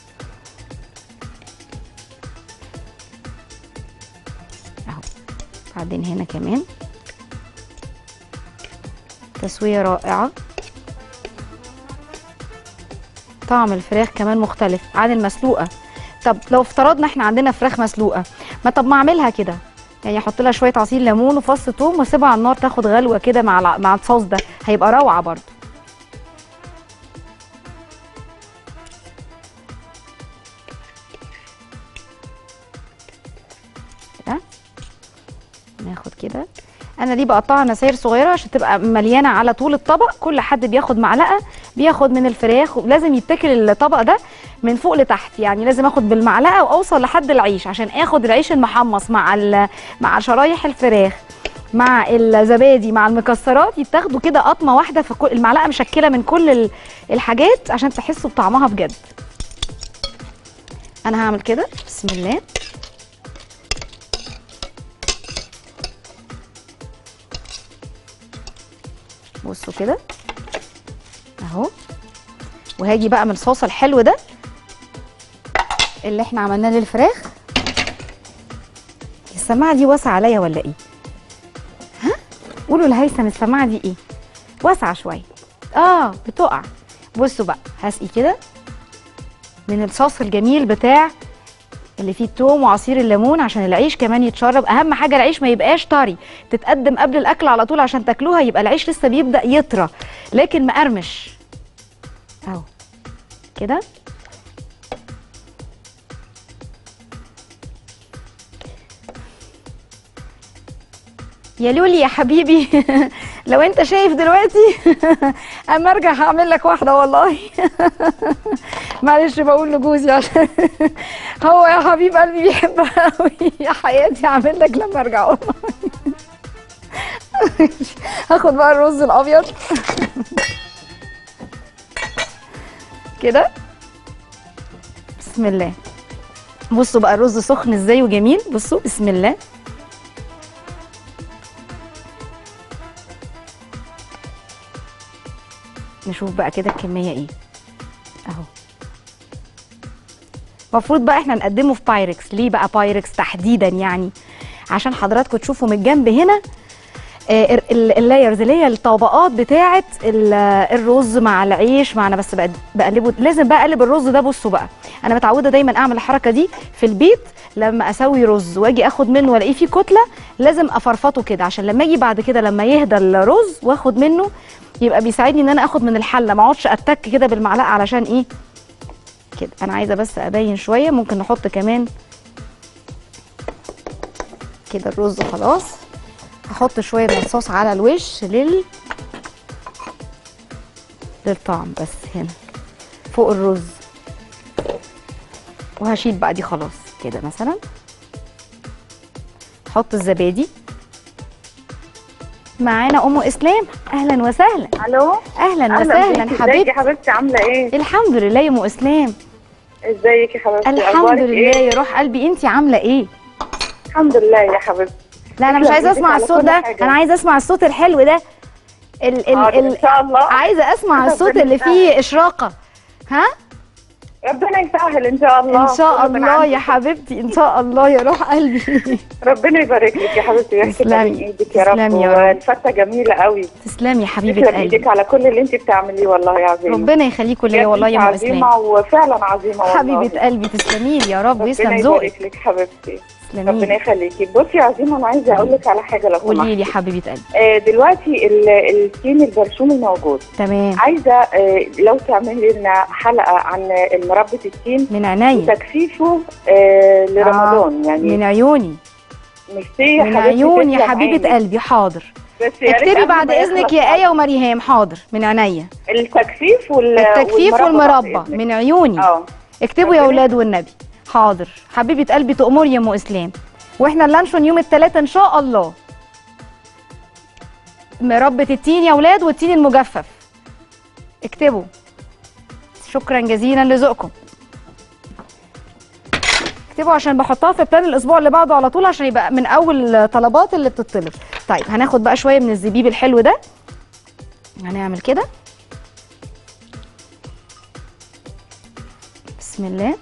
اهو بعدين هنا كمان تسويه رائعه طعم الفراخ كمان مختلف عن المسلوقه طب لو افترضنا احنا عندنا فراخ مسلوقه ما طب ما اعملها كده يعني احط لها شويه عصير ليمون وفص ثوم واسيبها على النار تاخد غلوه كده مع الع- مع الصوص ده هيبقى روعه برضو كده ناخد كده انا ليه بقطعها نساير صغيره عشان تبقى مليانه على طول الطبق كل حد بياخد معلقه بياخد من الفراخ ولازم يتاكل الطبق ده من فوق لتحت يعني لازم اخد بالمعلقه واوصل لحد العيش عشان اخد العيش المحمص مع ال- مع شرايح الفراخ مع الزبادي مع المكسرات يتاخدوا كده قطمه واحده في كل المعلقه مشكله من كل ال- الحاجات عشان تحسوا بطعمها بجد انا هعمل كده بسم الله بصوا كده اهو وهاجي بقى من الصوص الحلو ده اللي احنا عملناه للفراخ السماعه دي واسعه عليا ولا ايه ها قولوا لهيثم السماعه دي ايه واسعه شويه اه بتقع بصوا بقى هسقي كده من الصوص الجميل بتاع اللي فيه التوم وعصير الليمون عشان العيش كمان يتشرب اهم حاجه العيش ما يبقاش طري تتقدم قبل الاكل على طول عشان تاكلوها يبقى العيش لسه بيبدا يطرى لكن مقرمش اهو كده يا لولي يا حبيبي لو انت شايف دلوقتي اما ارجع هعمل لك واحده والله معلش بقول لجوزي عشان هو يا حبيب قلبي بيحبها قوي يا حياتي هعمل لك لما ارجع والله هاخد بقى الرز الابيض كده بسم الله بصوا بقى الرز سخن ازاي وجميل بصوا بسم الله نشوف بقى كده الكميه ايه اهو المفروض بقى احنا نقدمه في بايركس ليه بقى بايركس تحديدا يعني عشان حضراتكم تشوفوا من الجنب هنا آه، ال- ال- اللايرز اللي هي الطبقات بتاعه ال- الرز مع العيش مع انا بس بقد- بقلبه لازم بقى اقلب الرز ده بصوا بقى انا متعوده دايما اعمل الحركه دي في البيت لما اسوي رز واجي اخد منه والاقيه فيه كتله لازم افرفطه كده عشان لما اجي بعد كده لما يهدى الرز واخد منه يبقى بيساعدني ان انا اخد من الحله ما اقعدش اتك كده بالمعلقه علشان ايه كده انا عايزه بس ابين شويه ممكن نحط كمان كده الرز خلاص هحط شويه من الصوص على الوش لل للطعم بس هنا فوق الرز وهشيل بقى دي خلاص كده مثلا احط الزبادي معانا ام اسلام اهلا وسهلا الو اهلا وسهلا ازيك حبيبتي يا حبيبتي عامله ايه الحمد لله يا ام اسلام ازيك يا حبيبتي الحمد أخبارك لله إيه؟ يا روح قلبي انت عامله ايه الحمد لله يا حبيبتي لا انا مش تسلم عايزه إيدك اسمع على الصوت كل ده حاجة. انا عايزه اسمع الصوت الحلو ده ال ال حاضر، ان ال شاء الله عايزه اسمع ربنا الصوت اللي فيه اشراقه ها ربنا يسهل ان شاء الله ان شاء كله من الله عندك. يا حبيبتي ان شاء الله يا روح قلبي ربنا يبارك لك يا حبيبتي ويحسن تسلمي. من ايدك يا رب تسلمي يا رب. والفتة جميله قوي تسلمي يا حبيبه تسلم ايدك قلبي على كل اللي انت بتعمليه والله يا عظيم ربنا يخليكوا ليا بجد والله انت يا ام اسلام عظيمه وفعلا عظيمه والله حبيبه قلبي تسلمي لي يا رب ربنا يسلم ذوقك يبارك لك حبيبتي ربنا تسلمي يخليكي بصي يا عظيمه انا عايزه اقول لك على حاجه لو قولي سمحتي لي حبيبه قلبي آه، دلوقتي ال- التين البرشومي موجود تمام عايزه آه، لو تعملي لنا حلقه عن مربى التين من عينيا وتكثيفه آه، لرمضان يعني من عيوني ميرسي يا من حبيبتي عيوني يا تسلم حبيبه عينك. قلبي حاضر بس يا ريت اكتبي قبل بعد ما اذنك يخلص يا ايه ومريهام حاضر من عينيا التكثيف وال التكثيف بعد والمربى إذنك. من عيوني اه اكتبوا يا ربنا- اولاد والنبي حاضر حبيبه قلبي تأمر يا ام اسلام واحنا اللانشون يوم الثلاثاء ان شاء الله مربة التين يا ولاد والتين المجفف اكتبوا شكرا جزيلا لذوقكم اكتبوا عشان بحطها في بلان الاسبوع اللي بعده على طول عشان يبقى من اول الطلبات اللي بتطلب طيب هناخد بقى شويه من الزبيب الحلو ده هنعمل كده بسم الله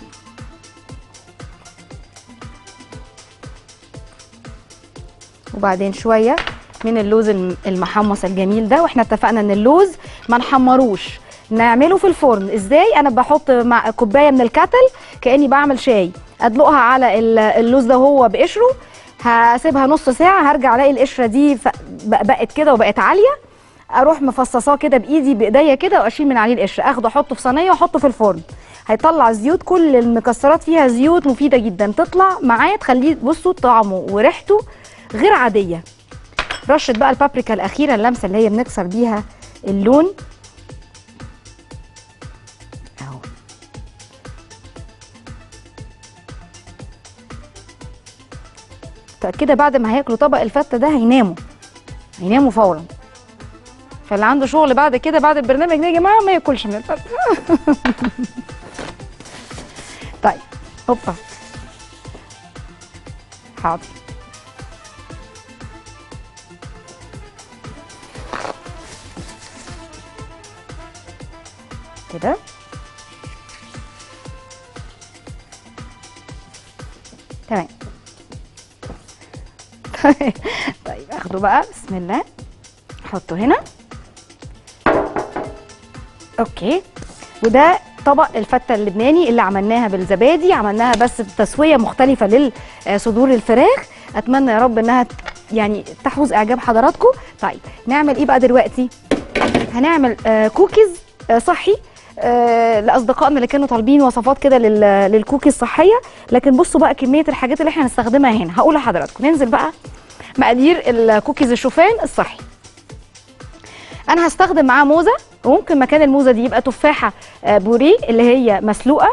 وبعدين شويه من اللوز الم- المحمص الجميل ده واحنا اتفقنا ان اللوز ما نحمروش نعمله في الفرن ازاي انا بحط مع كوبايه من الكاتل كاني بعمل شاي ادلقها على ال- اللوز ده وهو بقشره هسيبها نص ساعه هرجع الاقي القشره دي ف- بق- بقت كده وبقت عاليه اروح مفصصاه كده بايدي بايديا كده واشيل من عليه القشر اخده احطه في صينيه واحطه في الفرن هيطلع زيوت كل المكسرات فيها زيوت مفيده جدا تطلع معايا تخليه بصوا طعمه وريحته غير عاديه رشه بقى البابريكا الاخيره اللمسه اللي هي بنكسر بيها اللون اهو كده بعد ما هياكلوا طبق الفته ده هيناموا هيناموا فورا فاللي عنده شغل بعد كده بعد البرنامج ده يا جماعه ما ياكلش من الفته طيب هوبا حاضر كده تمام طيب اخده بقى بسم الله احطه هنا اوكي وده طبق الفته اللبناني اللي عملناها بالزبادي عملناها بس بتسويه مختلفه لصدور الفراخ اتمنى يا رب انها يعني تحوز اعجاب حضراتكم طيب نعمل ايه بقى دلوقتي هنعمل آه كوكيز آه صحي آه لاصدقائنا اللي كانوا طالبين وصفات كده لل- للكوكيز الصحيه لكن بصوا بقى كميه الحاجات اللي احنا هنستخدمها هنا هقول لحضراتكم ننزل بقى مقادير الكوكيز الشوفان الصحي انا هستخدم معاه موزه وممكن مكان الموزه دي يبقى تفاحه آه، بوريه اللي هي مسلوقه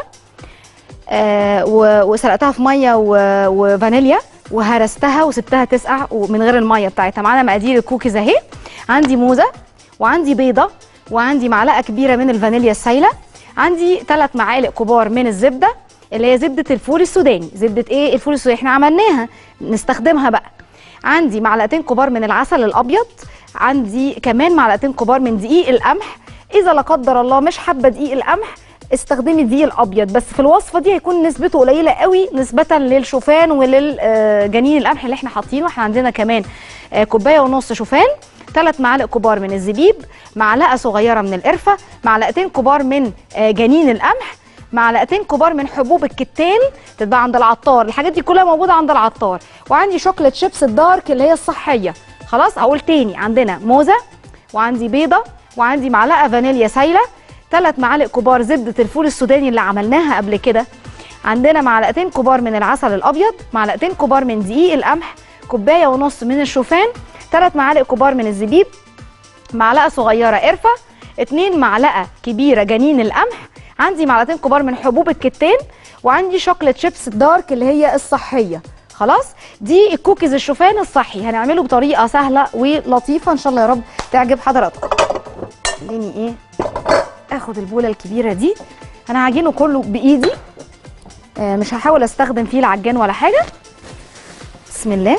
آه، و- وسلقتها في ميه و- وفانيليا وهرستها وسبتها تسقع ومن غير الميه بتاعتها معانا مقادير الكوكيز اهي عندي موزه وعندي بيضه وعندي معلقه كبيره من الفانيليا السايله عندي ثلاث معالق كبار من الزبده اللي هي زبده الفول السوداني زبده ايه الفول السوداني احنا عملناها نستخدمها بقى عندي معلقتين كبار من العسل الابيض عندي كمان معلقتين كبار من دقيق القمح اذا لا قدر الله مش حابه دقيق القمح استخدمي الدقيق الابيض بس في الوصفه دي هيكون نسبته قليله قوي نسبه للشوفان وللجنين القمح اللي احنا حاطينه احنا عندنا كمان آه، كوبايه ونص شوفان ثلاث معالق كبار من الزبيب معلقه صغيره من القرفه معلقتين كبار من آه، جنين القمح معلقتين كبار من حبوب الكتان تتباع عند العطار الحاجات دي كلها موجوده عند العطار وعندي شوكليت شيبس الدارك اللي هي الصحيه خلاص هقول تاني عندنا موزه وعندي بيضه وعندي معلقه فانيليا سايله ثلاث معالق كبار زبده الفول السوداني اللي عملناها قبل كده عندنا معلقتين كبار من العسل الابيض معلقتين كبار من دقيق القمح كوبايه ونص من الشوفان ثلاث معالق كبار من الزبيب معلقه صغيره قرفه اتنين معلقه كبيره جنين القمح عندي معلقتين كبار من حبوب الكتان وعندي شوكليت شيبس الدارك اللي هي الصحيه خلاص دي الكوكيز الشوفان الصحي هنعمله بطريقه سهله ولطيفه ان شاء الله يا رب تعجب حضراتكم خليني ايه اخد البوله الكبيره دي انا هعجنه كله بايدي آه مش هحاول استخدم فيه العجان ولا حاجه بسم الله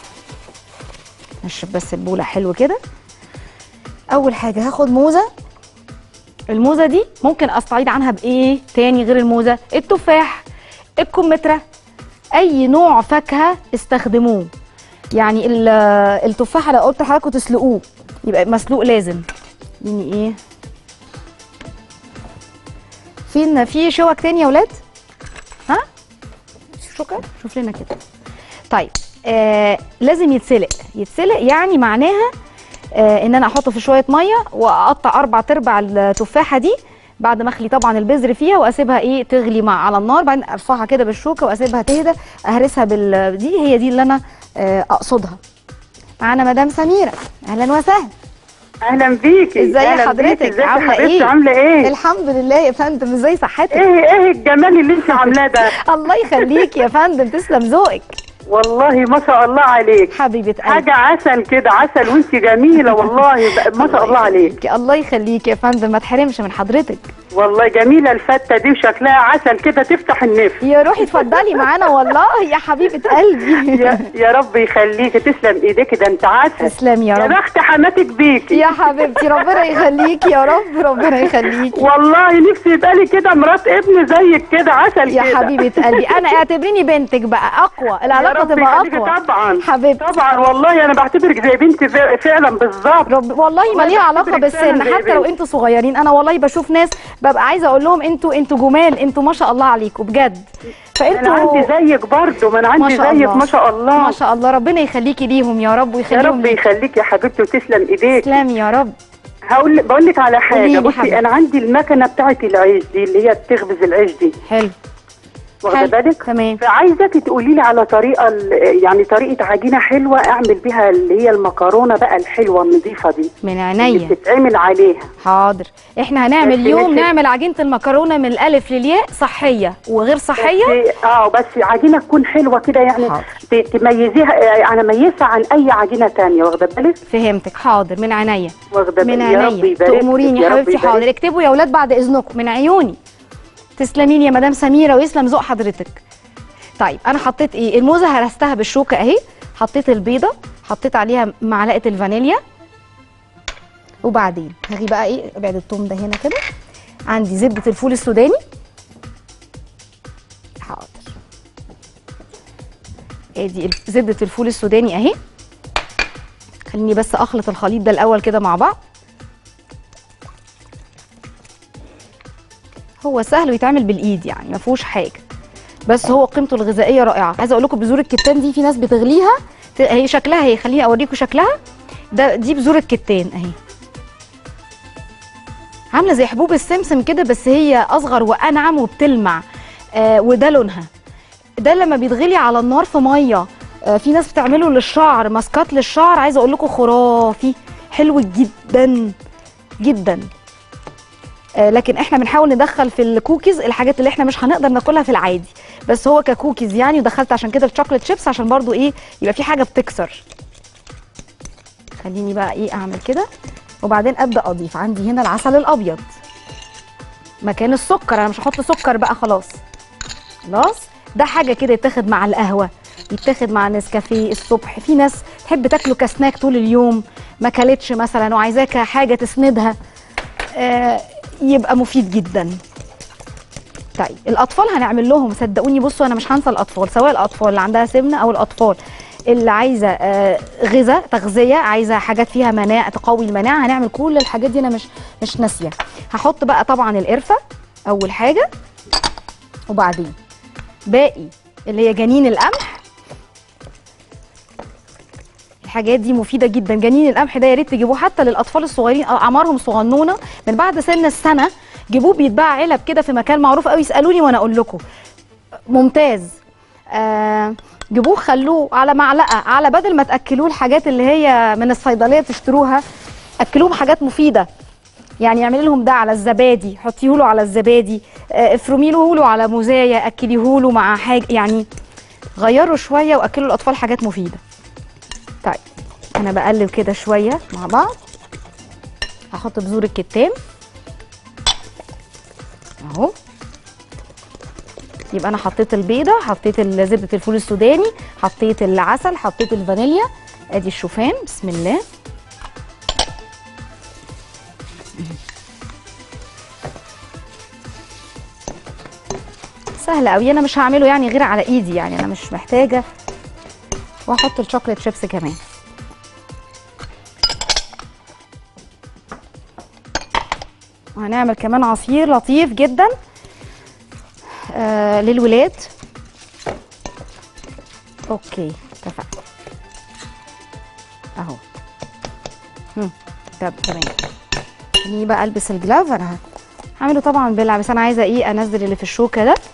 نشرب بس البوله حلو كده اول حاجه هاخد موزه الموزه دي ممكن استعيد عنها بايه تاني غير الموزه التفاح الكمثرى اي نوع فاكهه استخدموه يعني ال- التفاح لو قلت لحضراتكم تسلقوه يبقى مسلوق لازم يعني ايه فين في شوك تاني يا ولاد ها شوكه شوف لنا كده طيب آه لازم يتسلق يتسلق يعني معناها آه ان انا احطه في شويه ميه واقطع اربع تربع التفاحه دي بعد ما اخلي طبعا البذر فيها واسيبها ايه تغلي مع على النار بعدين ارفعها كده بالشوكه واسيبها تهدى اهرسها بال دي هي دي اللي انا آه اقصدها معانا مدام سميره اهلا وسهلا اهلا بيكي ازاي أهلاً حضرتك؟ بيكي. ازيك يا عاملة حبيبتي؟ إيه؟ عامله ايه الحمد لله يا فندم ازاي صحتك ايه ايه الجمال اللي انت عاملاه ده الله يخليك يا فندم تسلم ذوقك والله ما شاء الله عليك حبيبه قلبي حاجة عسل كده عسل وانت جميلة والله ب- ما شاء الله عليك يخليكي. الله يخليك يا فندم ما تحرمش من حضرتك والله جميلة الفتة دي وشكلها عسل كده تفتح النفس يا روحي اتفضلي معانا والله يا حبيبه قلبي يا, يا رب يخليك تسلم ايديك ده انت عسل تسلمي يا يا رب بخت حماتك بيكي يا حبيبتي ربنا يخليكي يا رب ربنا يخليكي والله نفسي يبقى لي كده مرات ابن زيك كده عسل يا كده حبيبه قلبي انا اعتبريني بنتك بقى اقوى يا العلاقه رب تبقى يخليكي اقوى طبعا حبيبتي طبعا والله انا بعتبرك زي بنتي ف- فعلا بالظبط رب والله ما والله ليها علاقه بعتبرك بالسن فعلاً زي حتى لو بنتي. انتوا صغيرين انا والله بشوف ناس ببقى عايزه اقول لهم انتوا انتوا جمال انتوا ما شاء الله عليكم بجد انا عندي فانتوا زيك برضه ما انا ما عندي شاء زيك الله ما شاء الله ما شاء الله ربنا يخليكي ليهم يا رب يا ويخليهم رب ليك. يخليك يا حبيبتي وتسلم ايديك تسلمي يا رب هقول بقول لك على قوليلي حاجه بصي حبيبتي. انا عندي المكنه بتاعت العيش دي اللي هي بتخبز العيش دي حلو واخده حلو. بالك تمام فعايزاكي تقولي لي على طريقه ال- يعني طريقه عجينه حلوه اعمل بيها اللي هي المكرونه بقى الحلوه النظيفه دي من اللي عينيا بتتعمل عليها حاضر احنا هنعمل بس يوم مش- نعمل عجينه المكرونه من الالف للياء صحيه وغير صحيه بس اه بس عجينه تكون حلوه كده يعني حاضر. ت- تميزيها آه، انا ميزها عن اي عجينه تانية واخده بالك فهمتك حاضر من عينيا واخده من بالك يا رب عينيا يبارك لك، تأمريني يا رب حبيبتي يبارك حاضر اكتبوا يا اولاد بعد اذنكم من عيوني تسلمين يا مدام سميره ويسلم ذوق حضرتك طيب انا حطيت ايه الموزه هرستها بالشوكه اهي حطيت البيضه حطيت عليها معلقه الفانيليا وبعدين هاجي بقى ايه ابعد التوم ده هنا كده عندي زبده الفول السوداني حاضر ادي ال- زبده الفول السوداني اهي خليني بس اخلط الخليط ده الاول كده مع بعض هو سهل ويتعمل بالايد يعني ما فيهوش حاجه بس هو قيمته الغذائيه رائعه عايزه اقول لكم بذور الكتان دي في ناس بتغليها ت- هي شكلها هي خليني اوريكم شكلها ده دي بذور الكتان اهي عامله زي حبوب السمسم كده بس هي اصغر وانعم وبتلمع آه وده لونها ده لما بيتغلي على النار في ميه آه في ناس بتعمله للشعر ماسكات للشعر عايزه اقول لكم خرافي حلو جدا جدا آه، لكن احنا بنحاول ندخل في الكوكيز الحاجات اللي احنا مش هنقدر ناكلها في العادي بس هو ككوكيز يعني ودخلت عشان كده الشوكليت شيبس عشان برضو ايه يبقى في حاجه بتكسر خليني بقى ايه اعمل كده وبعدين ابدا اضيف عندي هنا العسل الابيض مكان السكر انا مش هحط سكر بقى خلاص خلاص ده حاجه كده يتاخد مع القهوه يتاخد مع نسكافيه الصبح في ناس تحب تاكله كسناك طول اليوم ما كلتش مثلا وعايزاه كحاجه تسندها آه، يبقى مفيد جدا طيب الاطفال هنعمل لهم صدقوني بصوا انا مش هنسى الاطفال سواء الاطفال اللي عندها سمنه او الاطفال اللي عايزه آه، غذاء تغذيه عايزه حاجات فيها مناعه تقوي المناعه هنعمل كل الحاجات دي انا مش مش ناسيه هحط بقى طبعا القرفه اول حاجه وبعدين باقي اللي هي جنين القمح الحاجات دي مفيده جدا جنين القمح ده يا ريت تجيبوه حتى للاطفال الصغيرين أو اعمارهم صغنونه من بعد سن السنه جيبوه بيتباع علب كده في مكان معروف قوي اسالوني وانا اقول لكم ممتاز آه جيبوه خلوه على معلقه على بدل ما تاكلوه الحاجات اللي هي من الصيدليه تشتروها اكلوهم حاجات مفيده يعني اعملي لهم ده على الزبادي حطيه له على الزبادي آه، افرمي له له على موزايه اكليه له مع حاجه يعني غيروا شويه واكلوا الاطفال حاجات مفيده طيب انا بقلب كده شويه مع بعض هحط بذور الكتان اهو يبقى انا حطيت البيضه حطيت ال- زبده الفول السوداني حطيت العسل حطيت الفانيليا ادي الشوفان بسم الله سهل قوي انا مش هعمله يعني غير على ايدي يعني انا مش محتاجه واحط الشوكليت شيبس كمان وهنعمل كمان عصير لطيف جدا آه للولاد اوكي اتفقنا اهو هم، طب تمام خليني بقى البس الجلاف انا هعمله طبعا بالع بس انا عايزه ايه انزل اللي في الشوكه ده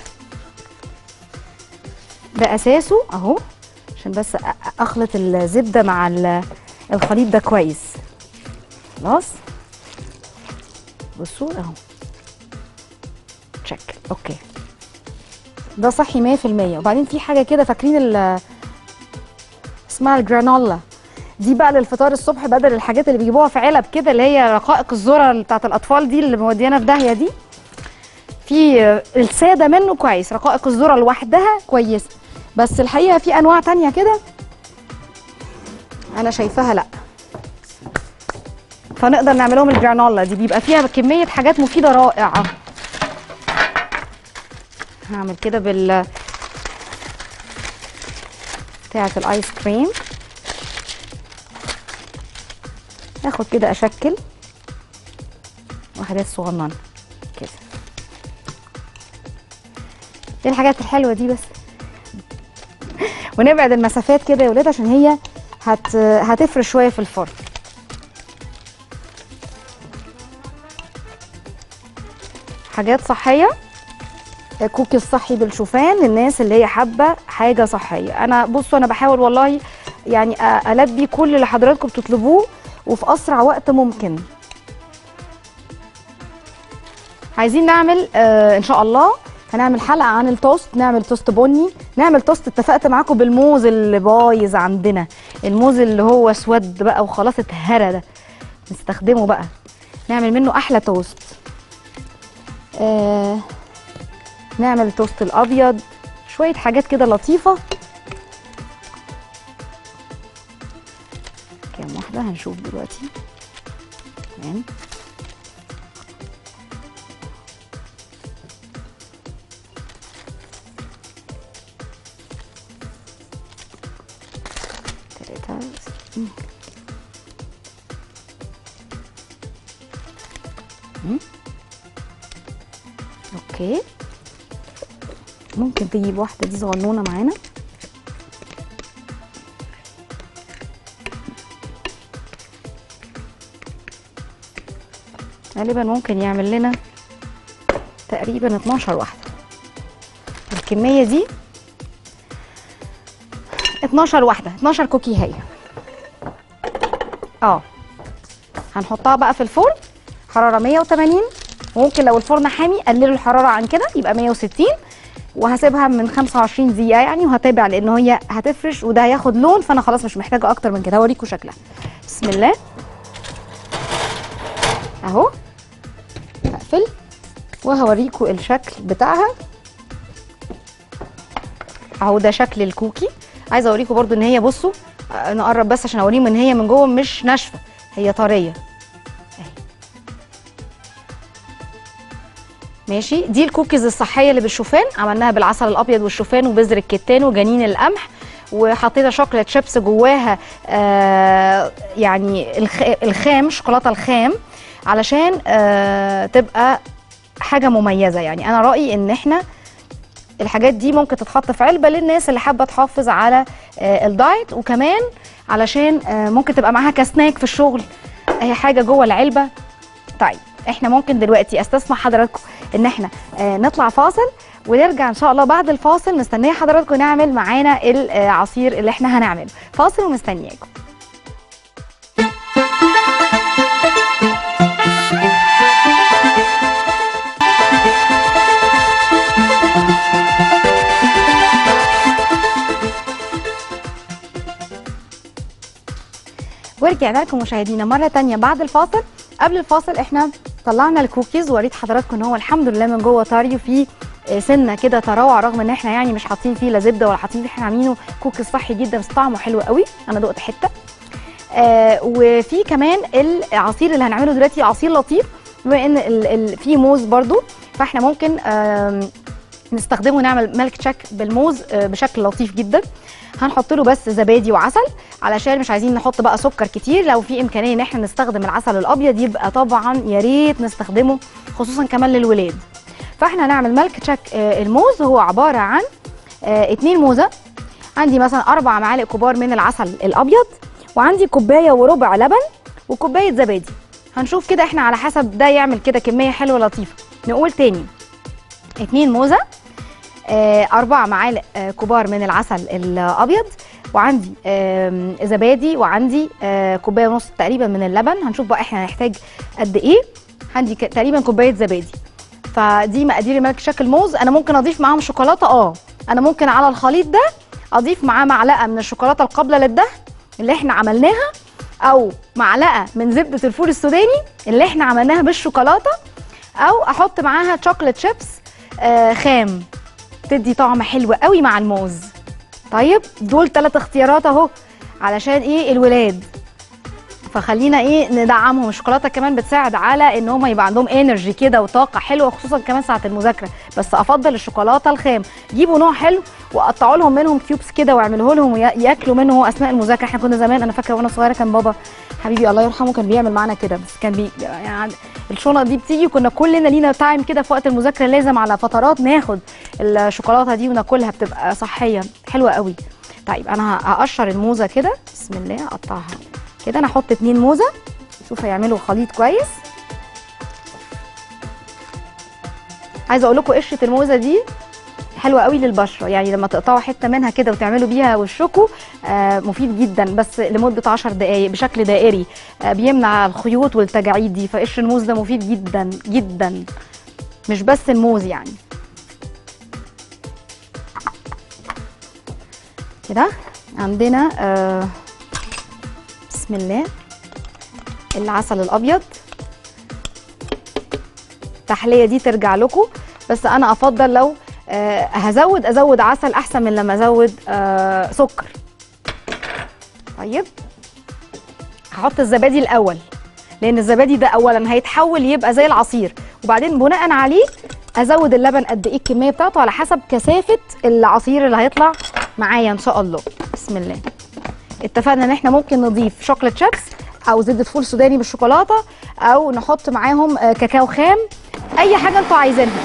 ده اساسه اهو عشان بس أ- أ- اخلط الزبده مع ال- الخليط ده كويس خلاص بصوا اهو تشيك اوكي ده صحي 100% وبعدين في حاجه كده فاكرين ال اسمها الجرانولا دي بقى للفطار الصبح بدل الحاجات اللي بيجيبوها في علب كده اللي هي رقائق الذره اللي بتاعت الاطفال دي اللي موديانا في داهيه دي في الساده منه كويس رقائق الذره لوحدها كويسه بس الحقيقه في انواع تانية كده انا شايفاها لا فنقدر نعملهم الجرانولا دي بيبقى فيها كميه حاجات مفيده رائعه هعمل كده بال بتاعه الايس كريم اخد كده اشكل وحدات صغننه كده ايه الحاجات الحلوه دي بس ونبعد المسافات كده يا ولاد عشان هي هت هتفرش شويه في الفرن حاجات صحيه كوكي الصحي بالشوفان للناس اللي هي حابه حاجه صحيه انا بصوا انا بحاول والله يعني أ- البي كل اللي حضراتكم بتطلبوه وفي اسرع وقت ممكن عايزين نعمل آه ان شاء الله هنعمل حلقه عن التوست نعمل توست بني نعمل توست اتفقت معاكم بالموز اللي بايظ عندنا الموز اللي هو اسود بقى وخلاص اتهرى ده نستخدمه بقى نعمل منه احلى توست آه نعمل التوست الابيض شويه حاجات كده لطيفه كام واحده هنشوف دلوقتي تمام تلاتة مم. مم. اوكي ممكن تجيب واحدة دي صغنونة معانا غالبا ممكن يعمل لنا تقريبا 12 واحدة الكمية دي 12 واحدة 12 كوكي هي اه هنحطها بقى في الفرن حرارة 180 وممكن لو الفرن حامي قللوا الحرارة عن كده يبقى 160 وهسيبها من 25 دقيقة يعني وهتابع لان هي هتفرش وده هياخد لون فانا خلاص مش محتاجة اكتر من كده هوريكم شكلها بسم الله اهو هقفل وهوريكم الشكل بتاعها اهو ده شكل الكوكي عايزه اوريكم برضو ان هي بصوا آه، نقرب بس عشان اوريهم ان هي من جوه مش ناشفه هي طريه أهي. ماشي دي الكوكيز الصحيه اللي بالشوفان عملناها بالعسل الابيض والشوفان وبذر الكتان وجنين القمح وحطينا شوكولاته شيبس جواها آه يعني الخ- الخام شوكولاته الخام علشان آه تبقى حاجه مميزه يعني انا رايي ان احنا الحاجات دي ممكن تتحط في علبه للناس اللي حابه تحافظ على آه، الدايت وكمان علشان آه، ممكن تبقى معاها كسناك في الشغل هي حاجه جوه العلبه طيب احنا ممكن دلوقتي استسمح حضراتكم ان احنا آه، نطلع فاصل ونرجع ان شاء الله بعد الفاصل مستنيه حضراتكم نعمل معانا العصير اللي احنا هنعمله فاصل ومستنياكم ورجعنا لكم مشاهدينا مره تانية بعد الفاصل قبل الفاصل احنا طلعنا الكوكيز ووريت حضراتكم ان هو الحمد لله من جوه طري وفيه آه، سنه كده تروع رغم ان احنا يعني مش حاطين فيه لا زبده ولا حاطين فيه احنا عاملينه كوكيز صحي جدا بس طعمه حلو قوي انا دقت حته آه وفي كمان العصير اللي هنعمله دلوقتي عصير لطيف بما ان ال- ال- فيه موز برضو فاحنا ممكن آم، نستخدمه نعمل ميلك تشيك بالموز آه، بشكل لطيف جدا هنحط له بس زبادي وعسل علشان مش عايزين نحط بقى سكر كتير لو في امكانيه ان احنا نستخدم العسل الابيض يبقى طبعا يا ريت نستخدمه خصوصا كمان للولاد فاحنا هنعمل ميلك تشيك آه، الموز هو عباره عن آه، اتنين موزه عندي مثلا اربع معالق كبار من العسل الابيض وعندي كوبايه وربع لبن وكوبايه زبادي هنشوف كده احنا على حسب ده يعمل كده كميه حلوه لطيفه نقول تاني اتنين موزه آه، أربع معالق آه، كبار من العسل الأبيض وعندي آم، زبادي وعندي آه، كوباية ونص تقريبا من اللبن هنشوف بقى احنا هنحتاج قد إيه عندي ك- تقريبا كوباية زبادي فدي مقادير الملك شكل موز انا ممكن اضيف معاهم شوكولاته اه انا ممكن على الخليط ده اضيف معاه معلقه من الشوكولاته القابله للدهن اللي احنا عملناها او معلقه من زبده الفول السوداني اللي احنا عملناها بالشوكولاته او احط معاها شوكليت شيبس آه خام تدي طعم حلو قوي مع الموز طيب دول ثلاث اختيارات اهو علشان ايه الولاد فخلينا ايه ندعمهم الشوكولاته كمان بتساعد على ان هم يبقى عندهم انرجي كده وطاقه حلوه خصوصا كمان ساعه المذاكره بس افضل الشوكولاته الخام جيبوا نوع حلو وقطعوا لهم منهم كيوبس كده واعملوا لهم وياكلوا منه اثناء المذاكره احنا كنا زمان انا فاكره وانا صغيره كان بابا حبيبي الله يرحمه كان بيعمل معانا كده بس كان بي يعني الشنط دي بتيجي كنا كلنا لينا تايم كده في وقت المذاكره لازم على فترات ناخد الشوكولاته دي وناكلها بتبقى صحيه حلوه قوي طيب انا هقشر الموزه كده بسم الله اقطعها كده انا احط اتنين موزه شوف هيعملوا خليط كويس عايزه اقول لكم قشره الموزه دي حلوه قوي للبشره يعني لما تقطعوا حته منها كده وتعملوا بيها وشكوا آه مفيد جدا بس لمده 10 دقائق بشكل دائري آه بيمنع الخيوط والتجاعيد دي فقشر الموز ده مفيد جدا جدا مش بس الموز يعني كده عندنا آه بسم الله العسل الابيض التحليه دي ترجع لكم بس انا افضل لو آه هزود ازود عسل احسن من لما ازود آه سكر طيب هحط الزبادي الاول لان الزبادي ده اولا هيتحول يبقى زي العصير وبعدين بناء عليه ازود اللبن قد ايه الكميه بتاعته على حسب كثافه العصير اللي هيطلع معايا ان شاء الله بسم الله اتفقنا ان احنا ممكن نضيف شوكليت شيبس او زبده فول سوداني بالشوكولاته او نحط معاهم آه كاكاو خام اي حاجه انتوا عايزينها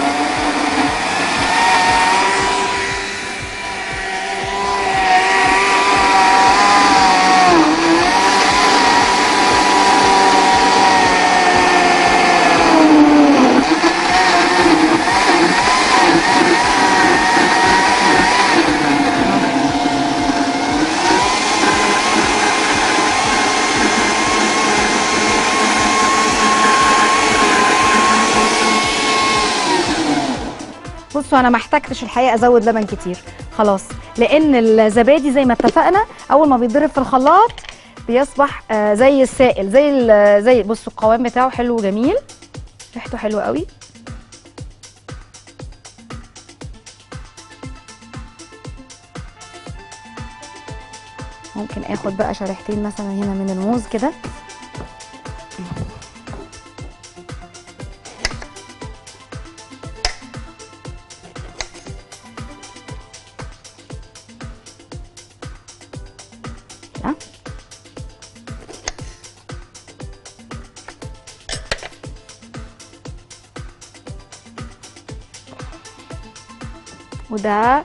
بصوا انا ما احتاجتش الحقيقه ازود لبن كتير خلاص لان الزبادي زي ما اتفقنا اول ما بيتضرب في الخلاط بيصبح آه زي السائل زي ال- زي بصوا القوام بتاعه حلو وجميل ريحته حلوه قوي ممكن اخد بقى شريحتين مثلا هنا من الموز كده كده. وده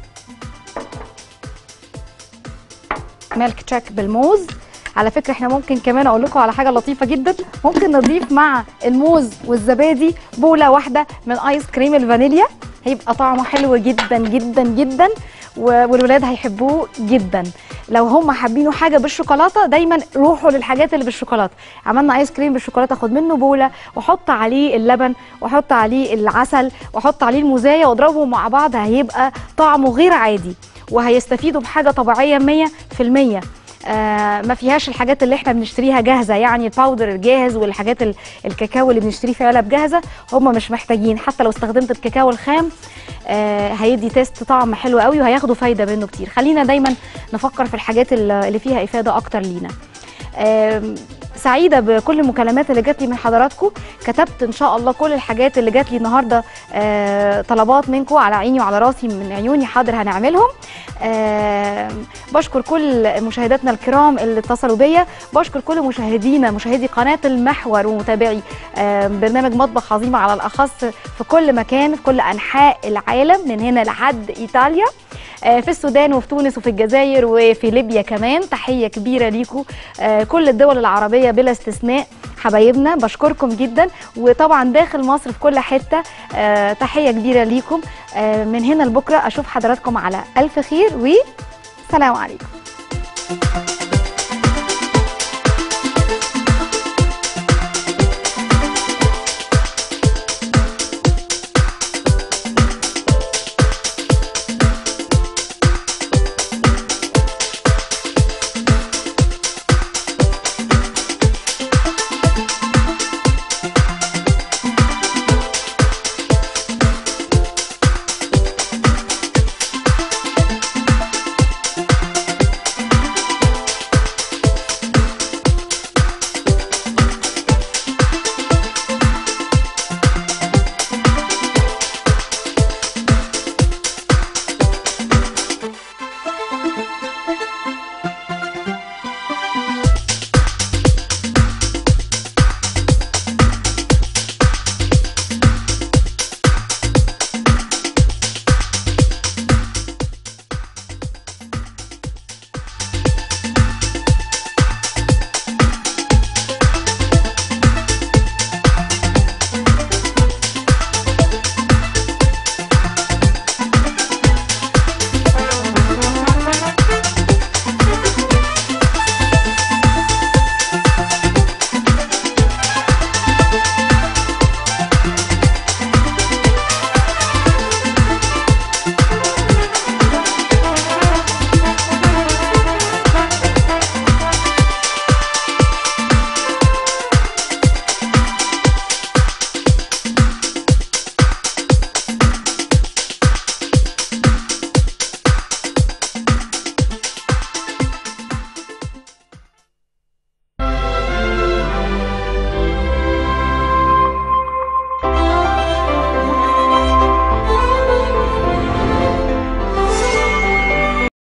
ميلك تشيك بالموز على فكره احنا ممكن كمان اقول لكم على حاجه لطيفه جدا ممكن نضيف مع الموز والزبادي بوله واحده من ايس كريم الفانيليا هيبقى طعمه حلو جدا جدا جدا و- والولاد هيحبوه جدا لو هم حابينه حاجه بالشوكولاته دايما روحوا للحاجات اللي بالشوكولاته عملنا ايس كريم بالشوكولاته خد منه بوله واحط عليه اللبن واحط عليه العسل واحط عليه المزايا واضربهم مع بعض هيبقى طعمه غير عادي وهيستفيدوا بحاجه طبيعيه 100% آه ما فيهاش الحاجات اللي احنا بنشتريها جاهزه يعني الباودر الجاهز والحاجات ال- الكاكاو اللي بنشتريه في علب جاهزه هم مش محتاجين حتى لو استخدمت الكاكاو الخام آه هيدي تيست طعم حلو قوي وهياخدوا فايده منه كتير خلينا دايما نفكر في الحاجات اللي اللي فيها افاده اكتر لينا آم، سعيده بكل المكالمات اللي جات لي من حضراتكم كتبت ان شاء الله كل الحاجات اللي جات لي النهارده آه، طلبات منكم على عيني وعلى راسي من عيوني حاضر هنعملهم آم، بشكر كل مشاهداتنا الكرام اللي اتصلوا بيا بشكر كل مشاهدينا مشاهدي قناه المحور ومتابعي آم، برنامج مطبخ عظيمه على الاخص في كل مكان في كل انحاء العالم من هنا لحد ايطاليا آه، في السودان وفي تونس وفي الجزائر وفي ليبيا كمان تحيه كبيره ليكم آه، كل الدول العربيه بلا استثناء حبايبنا بشكركم جدا وطبعا داخل مصر في كل حته آه، تحيه كبيره ليكم آه، من هنا لبكره اشوف حضراتكم على الف خير وسلام عليكم